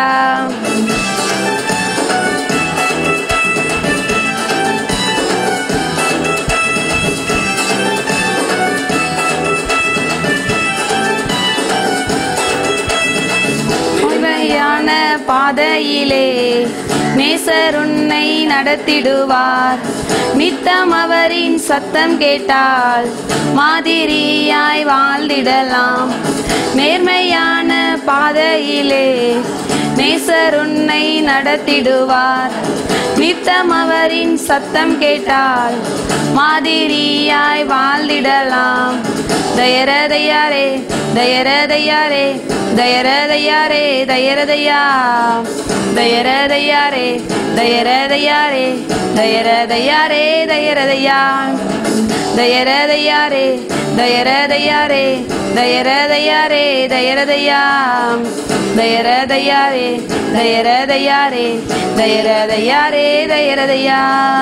உண்மையான பாதையிலே நேசர் உன்னை நடத்திடுவார் நித்தம் அவரின் சத்தம் கேட்டால் மாதிரியாய் வாழ்ந்திடலாம் நேர்மையான பாதையிலே நேசர் உன்னை நடத்திடுவார் நித்தம் அவரின் சத்தம் கேட்டால் மாதிரியாய் வாழ்ந்திடலாம் தயரதையாரே தயரதையாரே தயரதையாரே தயரதையா தயரதையாரே தயரதையாரே தயரதையாரே தயரதையா தயரதையாரே தயரதையாரே தயரதையாரே தயரதையா தயரதையாரே தயரதையாரே தயரதையாரே தயரதையா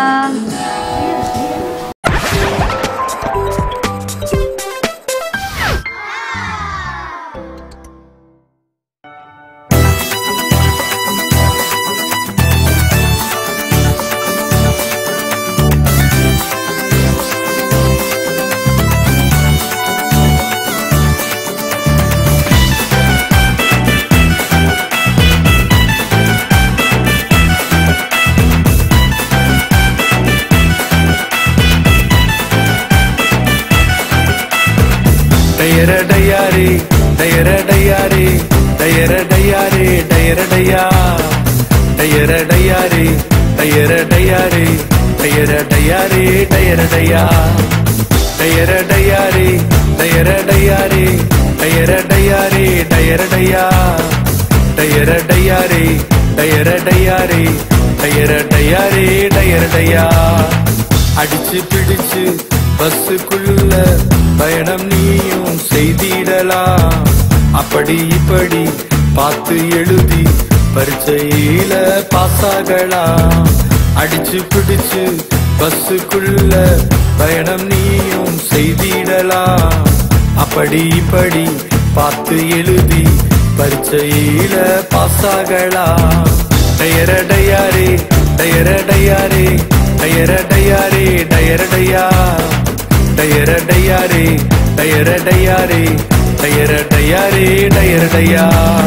டயரடையாரே டயரடையாரே டயரடையாரே டயரடையா டயரடையாரே டயரடையாரே டயரடையாரே டயரடையா டயரடையாரே டயரடையாரே டயரடையாரே டயரடையா டயரடையாரே டயரடையாரே டயரடையாரே டயரடையா அடிச்சு பிடிச்சு பஸ்ஸுக்குள்ள பயணம் நீயும் செய்திடலாம் அப்படி இப்படி பார்த்து எழுதி பரீட்சையில பாஸாகலாம் அடிச்சு பிடிச்சு பஸ்ஸுக்குள்ள பயணம் நீயும் செய்திடலாம் அப்படி இப்படி பார்த்து எழுதி பரீட்சையில பாஸாகலாம் டயரடையாரே டயரடையாரே டயரடையாரே டயரடையா டயரடையாரே டயரடையாரே டயரடையாரே டயரடையா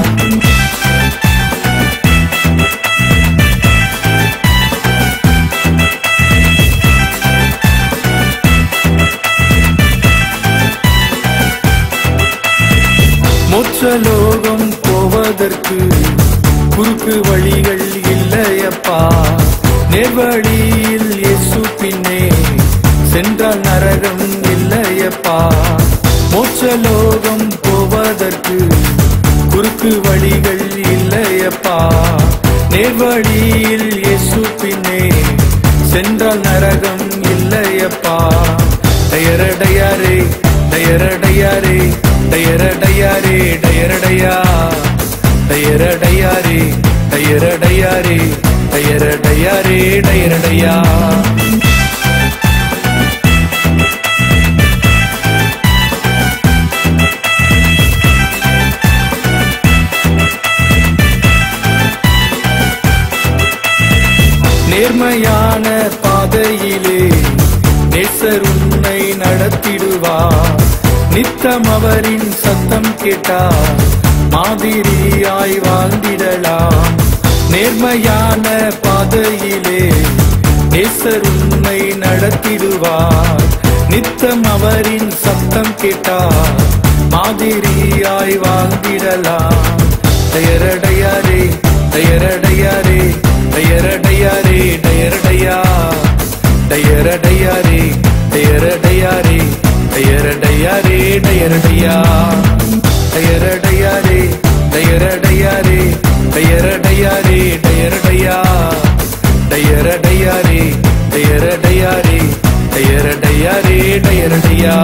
மோட்சலோகம் போவதற்கு குறுக்கு வழிகள் இல்லையப்பா நேர்வழியில் இயேசு பின்னே சென்றால் நரகம் இல்லையப்பா மோட்சலோகம் போவதற்கு குறுக்கு வழிகள் இல்லையப்பா நேர்வழியில் இயேசு பின்னே சென்றால் நரகம் இல்லையப்பா டயரடையாரே டயரடையாரே டயரடையாரே டயரடையா டயரடையாரே டயரடையாரே டயரடையாரே டயரடையா நேர்மையான பாதையிலே நேசர் உன்னை நடத்திடுவார் நித்தம் அவரின் சத்தம் கேட்டார் மாதிரியாய் வாழ்ந்திடலாம் நேர்மையான பாதையிலே நேசர் உன்னை நடத்திடுவார் நித்தம் அவரின் சத்தம் கேட்டார் மாதிரியாய் வாழ்ந்திடலாம் டயரடையாரே டயரடையாரே டயரடையாரே டயரடையா டயரடையாரே டயரடையாரே டயரடையாரே டயரடையா டயரடையாரே டயரடையாரே டயரடையாரே டயரடையா டயர டயாரே டயர டயாரே டயர டயாரே டயர டயா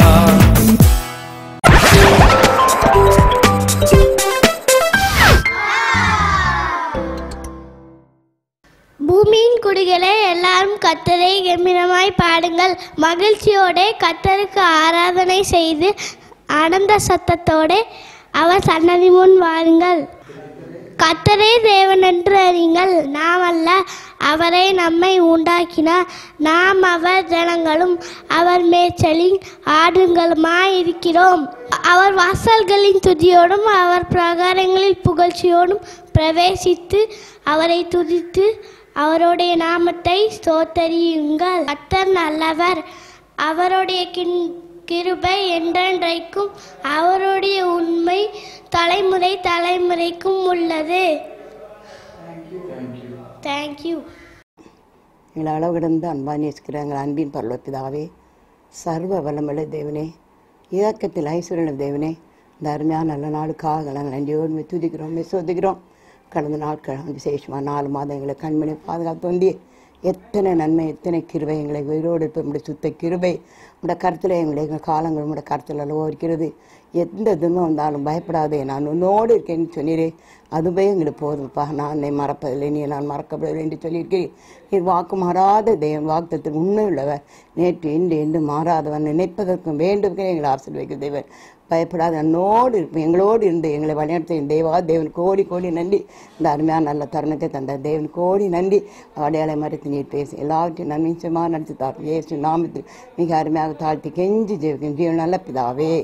பூமியின் குடிகளே எல்லாரும் கத்தரை கம்பீரமாய் பாடுங்கள் மகிழ்ச்சியோടെ கத்தருக்கு ஆராதனை செய்து ஆனந்த சத்தத்தோടെ அவர் சன்னதி முன் வாருங்கள் கத்தரே தேவனென்று அறியுங்கள் நாம் அல்ல அவரே நம்மை உண்டாக்கினார் நாம் அவர் ஜனங்களும் அவர் மேய்ச்சலின் ஆடுங்களுமாய் இருக்கிறோம் அவர் வாசல்களின் துதியோடும் அவர் பிரகாரங்களில் புகழ்ச்சியோடும் பிரவேசித்து அவரை துதித்து அவருடைய நாமத்தை ஸ்தோத்தரியுங்கள் கத்தர் நல்லவர் அவருடைய கின் கிருபை என்றென்றைக்கும் அவருடைய உண்மை தலைமுறை தலைமுறைக்கும் உள்ளது தேங்க்யூ எங்களை அளவு கிடந்து அன்பா நேசிக்கிற எங்கள் அன்பின் பரலோப்பிதாவே சர்வ வல்லமுள்ள தேவனே இயக்கத்தில் ஐஸ்வர்ய தேவனே இந்த அருமையான நல்ல நாளுக்காக நாங்கள் நன்றியோடு துதிக்கிறோம் சோதிக்கிறோம் கடந்த நாட்கள் விசேஷமாக நாலு மாதம் எங்களை கண்மணி பாதுகாத்து வந்தி எத்தனை நன்மை எத்தனை கிருபை எங்களை உயிரோடு இருப்ப உடைய சுத்த கிருபை உடைய கருத்தில் எங்களுடைய எங்கள் காலங்கள் உடைய கருத்தில் அளவோ இருக்கிறது எந்த துன்பம் வந்தாலும் பயப்படாதே நான் உன்னோடு இருக்கேன்னு சொன்னீரே அதுவே எங்களுக்கு போதும்ப்பா நான் என்னை மறப்பதில்லை நீ நான் மறக்கப்படவில்லை என்று சொல்லியிருக்கிறேன் நீ வாக்கு மாறாத தேவன் வாக்குத்தத்தில் உண்மை உள்ளவர் நேற்று இன்று என்று மாறாதவன் நினைப்பதற்கும் வேண்டுமே எங்களை ஆசீர்வதிக்க தேவன் பயப்படாத என்னோடு இருப்பேன் எங்களோடு இருந்து எங்களை வழிநடத்த தேவா தேவன் கோடி கோடி நன்றி இந்த அருமையான நல்ல தருணத்தை தந்த தேவன் கோடி நன்றி அடையாளை மறைத்து நீர் பேசி எல்லாவற்றையும் நன்மைச்சமாக நடத்தி தார் இயேசு நாமத்தில் மிக அருமையாக தாழ்த்தி கெஞ்சி ஜெயிக்கும் ஜீவன் நல்ல பிதாவே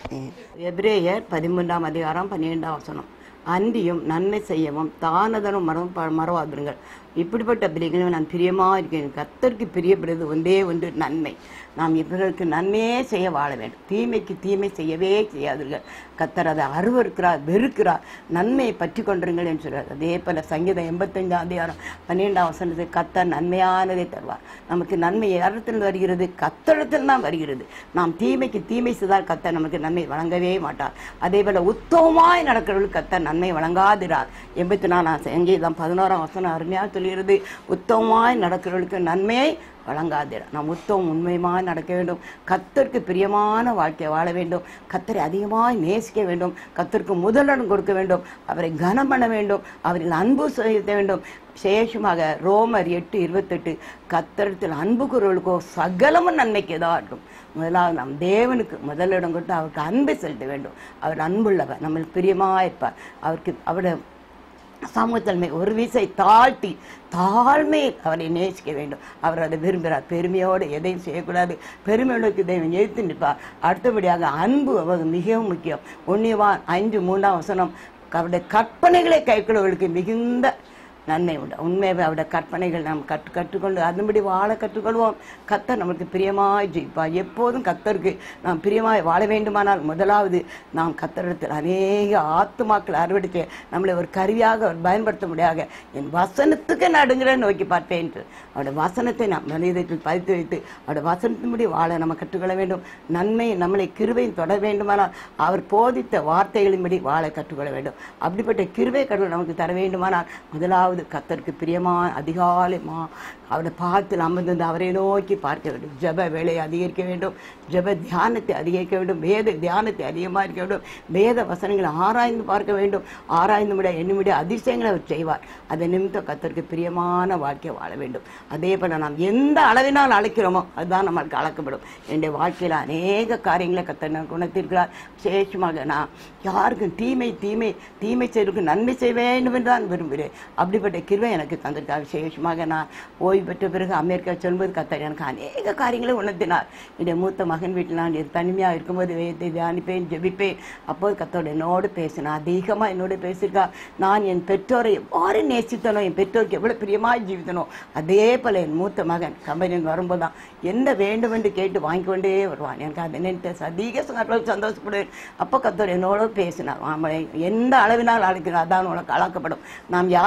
எபிரேயர் பதிமூன்றாம் அதிகாரம் பன்னிரெண்டாம் வசனம் அன்றியும் நன்மை செய்யவும் தானதனும் மரம் மறவாதிருங்கள் இப்படிப்பட்ட பிள்ளைகளும் நான் பிரியமாக இருக்கேன் கத்தருக்கு பிரியப்படுறது ஒன்றே ஒன்று நன்மை நாம் இவர்களுக்கு நன்மையே செய்ய வாழ வேண்டும் தீமைக்கு தீமை செய்யவே செய்யாதீர்கள் கத்தர் அதை அருவருக்கிறார் வெறுக்கிறார் நன்மையை பற்றி கொண்டிருங்கள் என்று சொல்றார் அதே போல சங்கீதம் எண்பத்தஞ்சாம் அதிகாரம் பன்னிரெண்டாம் வசனத்தை கத்தர் நன்மையானதை தருவார் நமக்கு நன்மை யாரிடத்தில் வருகிறது கத்தரிடத்தில் தான் வருகிறது நாம் தீமைக்கு தீமை செய்தால் கத்தர் நமக்கு நன்மை வழங்கவே மாட்டார் அதே போல உத்தமமாய் நடக்கிறவர்களுக்கு கத்தர் நன்மை வழங்காதிரார் எண்பத்தி நாலாம் சங்கீதம் பதினோராம் வசனம் அருமையாக சொல்கிறது உத்தமமாய் நடக்கிறவர்களுக்கு நன்மையை வழங்காதிர நாம் உத்தமம் உண்மையுமாய் நடக்க வேண்டும் கத்தருக்கு பிரியமான வாழ்க்கையை வாழ வேண்டும் கத்தரை அதிகமாய் நேசிக்க வேண்டும் கத்தருக்கு முதலிடம் கொடுக்க வேண்டும் அவரை கனம் பண்ண வேண்டும் அவரில் அன்பு செலுத்த வேண்டும் விசேஷமாக ரோமர் எட்டு இருபத்தெட்டு கத்தரத்தில் அன்பு குரலுக்கோ சகலமும் நன்மைக்கு ஏதா இருக்கும் முதலாவது நாம் தேவனுக்கு முதலிடம் கொடுத்து அவருக்கு அன்பை செலுத்த வேண்டும் அவர் அன்புள்ளவர் நம்மளுக்கு பிரியமாக இருப்பார் அவருக்கு அவருடைய சமூகத்தன்மை ஒரு விசை தாழ்த்தி தாழ்மை அவரை நேசிக்க வேண்டும் அவர் அதை விரும்புகிறார் பெருமையோடு எதையும் செய்யக்கூடாது பெருமையோடு தெய்வம் எழுத்து நிற்பார் அடுத்தபடியாக அன்பு அவர் மிகவும் முக்கியம் ஒன்னிவான் அஞ்சு மூணாம் வசனம் அவருடைய கற்பனைகளை கைக்கொள்வர்களுக்கு மிகுந்த நன்மை உண்டு உண்மையாகவே அவருடைய கற்பனைகள் நாம் கற்று கற்றுக்கொண்டு அதன்படி வாழ கற்றுக்கொள்வோம் கத்தர் நமக்கு பிரியமாய் ஜெயிப்பார் எப்போதும் கத்தருக்கு நாம் பிரியமாய் வாழ வேண்டுமானால் முதலாவது நாம் கத்தரிடத்தில் அநேக ஆத்துமாக்கள் அறுவடைத்து நம்மளை ஒரு கருவியாக அவர் பயன்படுத்த முடியாக என் வசனத்துக்கு நடுங்கிறேன் நோக்கி பார்ப்பேன் என்று அவருடைய வசனத்தை நாம் மனிதத்தில் பதித்து வைத்து அவருடைய வசனத்தின்படி வாழ நம்ம கற்றுக்கொள்ள வேண்டும் நன்மை நம்மளை கிருபையும் தொடர வேண்டுமானால் அவர் போதித்த வார்த்தைகளின்படி வாழ கற்றுக்கொள்ள வேண்டும் அப்படிப்பட்ட கிருபை கடவுள் நமக்கு தர வேண்டுமானால் முதலாவது கத்தருக்கு பிரியமான அதிகாலை மா அவருடைய பாதத்தில் அமர்ந்து அவரை நோக்கி பார்க்க வேண்டும் ஜெப வேலையை அதிகரிக்க வேண்டும் ஜெப தியானத்தை அதிகரிக்க வேண்டும் வேத தியானத்தை அதிகமாக இருக்க வேண்டும் வேத வசனங்களை ஆராய்ந்து பார்க்க வேண்டும் ஆராய்ந்து விட எண்ணிவிட அதிசயங்களை அவர் செய்வார் அதை நிமித்தம் கத்தருக்கு பிரியமான வாழ்க்கையை வாழ வேண்டும் அதே போல நாம் எந்த அளவினால் அழைக்கிறோமோ அதுதான் நம்மளுக்கு அளக்கப்படும் என்னுடைய வாழ்க்கையில் அநேக காரியங்களை கத்தர் எனக்கு உணர்த்திருக்கிறார் விசேஷமாக நான் யாருக்கும் தீமை தீமை தீமை செய்வதற்கு நன்மை செய்ய வேண்டும் என்று தான் விரும்புகிறேன் அப்படிப்பட்ட கிருவை எனக்கு தந்திருக்கார் விசேஷமாக நான் ஓய்வு பெற்ற பிறகு அமெரிக்கா செல்லும்போது கத்தர் எனக்கு அநேக காரியங்களை உணர்த்தினார் என்னுடைய மூத்த மகன் வீட்டில் நான் தனிமையாக இருக்கும்போது வேதத்தை தியானிப்பேன் ஜெபிப்பேன் அப்போது கத்தோட என்னோடு பேசினார் அதிகமாக என்னோடு பேசியிருக்கார் நான் என் பெற்றோரை எவ்வாறு நேசித்தனோ என் பெற்றோருக்கு எவ்வளோ பிரியமாக ஜீவித்தனோ அதே போல் என் மூத்த மகன் கம்பெனியில் வரும்போது தான் என்ன வேண்டும் என்று கேட்டு வாங்கி கொண்டே வருவான் எனக்கு அதை நினைத்து அதிக சந்தோஷ- சந்தோஷப்படுவேன் அப்போ கத்தோர் என்னோட பேசினார் ஆமாம் எந்த அளவினால் அழைக்கிறார் அதான் உனக்கு அளக்கப்படும் நாம் யாருக்கு என்ன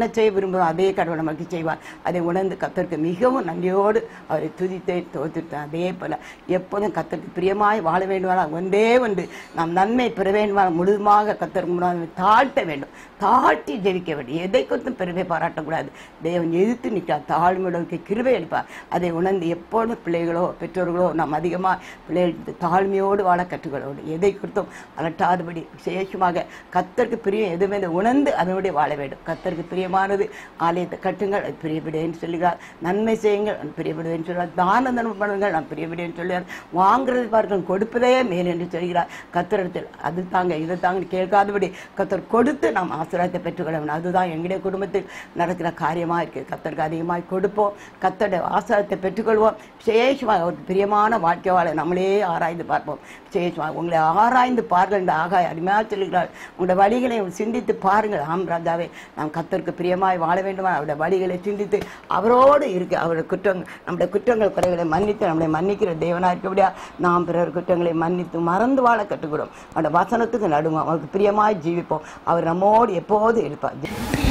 செய்ய விரும்புகிறோம் அதே கடவுள் நமக்கு செய்வார் அதை உணர்ந்து கத்தருக்கு மிகவும் நன்றியோடு அவரை துதித்து தோத்துட்டேன் அதே போல எப்போதும் கத்தருக்கு பிரியமாய் வாழ வேண்டுமானால் ஒன்றே ஒன்று நாம் நன்மை பெற வேண்டுமானால் முழுதுமாக கத்தருக்கு முன்னாடி தாழ்த்த வேண்டும் தாழ்த்தி ஜெபிக்க வேண்டும் எதை குறித்தும் பெருமை பாராட்டக்கூடாது தேவன் எதிர்த்து நிற்கிறார் தாழ்மையுடன் கிருபை அளிப்பார் அதை உணர்ந்து எப்பொழுதும் பிள்ளைகளோ பெற்றோர்களோ நாம் அதிகமாக பிள்ளைகளுக்கு தாழ்மையோடு வாழ கற்றுக்கொள்ள எதை குறித்தும் அலட்டாதபடி விசேஷமாக கத்தருக்கு பிரியம் எதுவுமே இல்லை, உணர்ந்து அதனுடைய வாழ வேண்டும் கத்தருக்கு பிரியமானது ஆலயத்தை கட்டுங்கள் அது பிரியப்படுவேன்னு சொல்லுகிறார் நன்மை செய்யுங்கள் அது பிரியப்படுவேன்னு சொல்கிறார் தான தர்மம் பண்ணுங்கள் நான் பிரியப்படுவேன்னு சொல்லுகிறார் வாங்குறது பாருங்கள் கொடுப்பதே மேல் என்று சொல்கிறார் கத்தரிடத்தில் அது தாங்க இது தாங்க கேட்காதபடி கத்தர் கொடுத்து நாம் ஆசீர்வாதத்தை பெற்றுக்கொள்ள வேண்டும் அதுதான் எங்களுடைய குடும்பத்தில் நடக்கிற காரியமாக இருக்குது கத்தருக்கு அதிகமாக கொடுப்போம் கத்தருடைய ஆசீர்வாதத்தை பெற்றுக்கொள்வோம் விசேஷமாக ஒரு பிரியமான வாழ்க்கை வாழ நம்மளே ஆராய்ந்து பார்ப்போம் விசேஷமாக உங்களை ஆராய்ந்து பாருங்கள் இந்த ஆகாய அருமையாக சொல்லுகிறார் உங்களுடைய வழிகளை சிந்தித்து பாருங்கள் ஆம் ராஜாவே நாம் கத்தருக்கு பிரியமாய் வாழ வேண்டுமா அவருடைய வழிகளை சிந்தித்து அவரோடு இருக்க அவருடைய குற்றங்கள் நம்முடைய குற்றங்கள் குறைகளை மன்னித்து நம்மளை மன்னிக்கிற தேவனாக இருக்கபடியா நாம் பிறர் குற்றங்களை மன்னித்து மறந்து வாழ கற்றுக்கிறோம் அவருடைய வசனத்துக்கு நடுவோம் அவருக்கு பிரியமாய் ஜீவிப்போம் அவர் நம்மோடு எப்போது இருப்பார்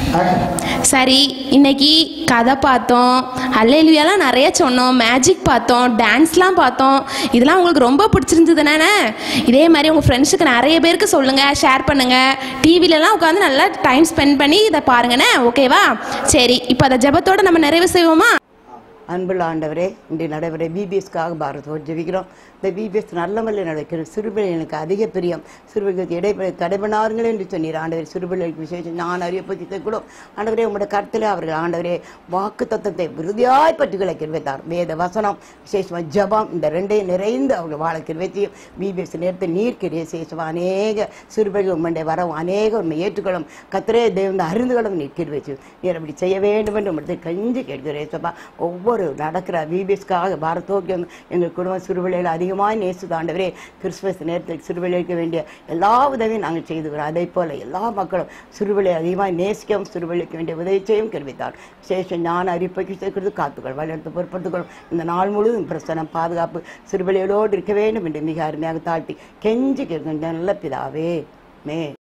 சரி இன்னைக்கு கதை பார்த்தோம் அல்லேலுயாலாம் நிறைய சொன்னோம் மேஜிக் பார்த்தோம் டான்ஸ்லாம் பார்த்தோம் இதெல்லாம் உங்களுக்கு ரொம்ப பிடிச்சிருந்ததுனானே இதே மாதிரி உங்கள் ஃப்ரெண்ட்ஸுக்கு நிறைய பேருக்கு சொல்லுங்கள் ஷேர் பண்ணுங்கள் டிவிலலாம் உட்காந்து நல்லா டைம் ஸ்பெண்ட் பண்ணி இதை பாருங்கண்ணே ஓகேவா சரி இப்போ அதை ஜெபத்தோட நம்ம நிறைவு செய்வோமா அன்புள்ள ஆண்டவரே இன்று நடைபெற பிபிஎஸ்க்காக பாரதோடு ஜெபிக்கிறோம் இந்த பிபிஎஸ் நல்ல முறையில் நடக்கிற சிறுபிள்ளைகளுக்கு அதிக பிரியம் சிறுபிள்ளைகளுக்கு இடைப்பட தடைபடாருங்கள் என்று சொன்னீர் ஆண்டவர் சிறுபிள்ளைகளுக்கு விசேஷம் நான் அறிய பற்றி கூட ஆண்டவரே உங்களுடைய கருத்தில் அவர்கள் ஆண்டவரே வாக்கு தத்தத்தை விருதியாய் பற்றி கிருவைத்தார் வேத வசனம் விசேஷமாக ஜபம் இந்த ரெண்டையும் நிறைந்து அவங்க வாழ கிருவைத்தையும் பிபிஎஸ் நேரத்தை நீர் கிரிய விசேஷமாக அநேக சிறுபிள்ளைகள் உங்களுடைய வரவும் அநேக உண்மை ஏற்றுக்கொள்ளும் கத்திரே தேவன் அறிந்துகளும் நீர் கிருவைச்சு நீர் அப்படி செய்ய வேண்டும் என்று உங்களுடைய கஞ்சி கேட்கிறேன் சப்பா ஒவ்வொரு நடக்கிற பிபிஎஸ்க்காக பாரதோக்கியம் எங்கள் குடும்ப சிறுபிள்ளைகள் அதிகமாக நேசுது ஆண்டவரே கிறிஸ்துமஸ் நேரத்தில் சிறுபிள்ளைக்கு வேண்டிய எல்லா உதவியும் நாங்கள் செய்துக்கிறோம் அதே போல் எல்லா மக்களும் சிறுபிள்ளை அதிகமாக நேசிக்கவும் சிறுபிள்ளைக்கு வேண்டிய உதவி செய்யும் கருவித்தார் விசேஷம் ஞான அறிப்பைக்கு சேர்க்கிறது காத்துக்கள் வழிநடத்து பொறுப்படுத்துக்கொள்ளும் இந்த நாள் முழுவதும் பிரசனம் பாதுகாப்பு சிறுபிள்ளைகளோடு இருக்க வேண்டும் என்று மிக அருமையாக தாழ்த்தி கெஞ்சி கேட்கும் நல்ல பிதாவே மே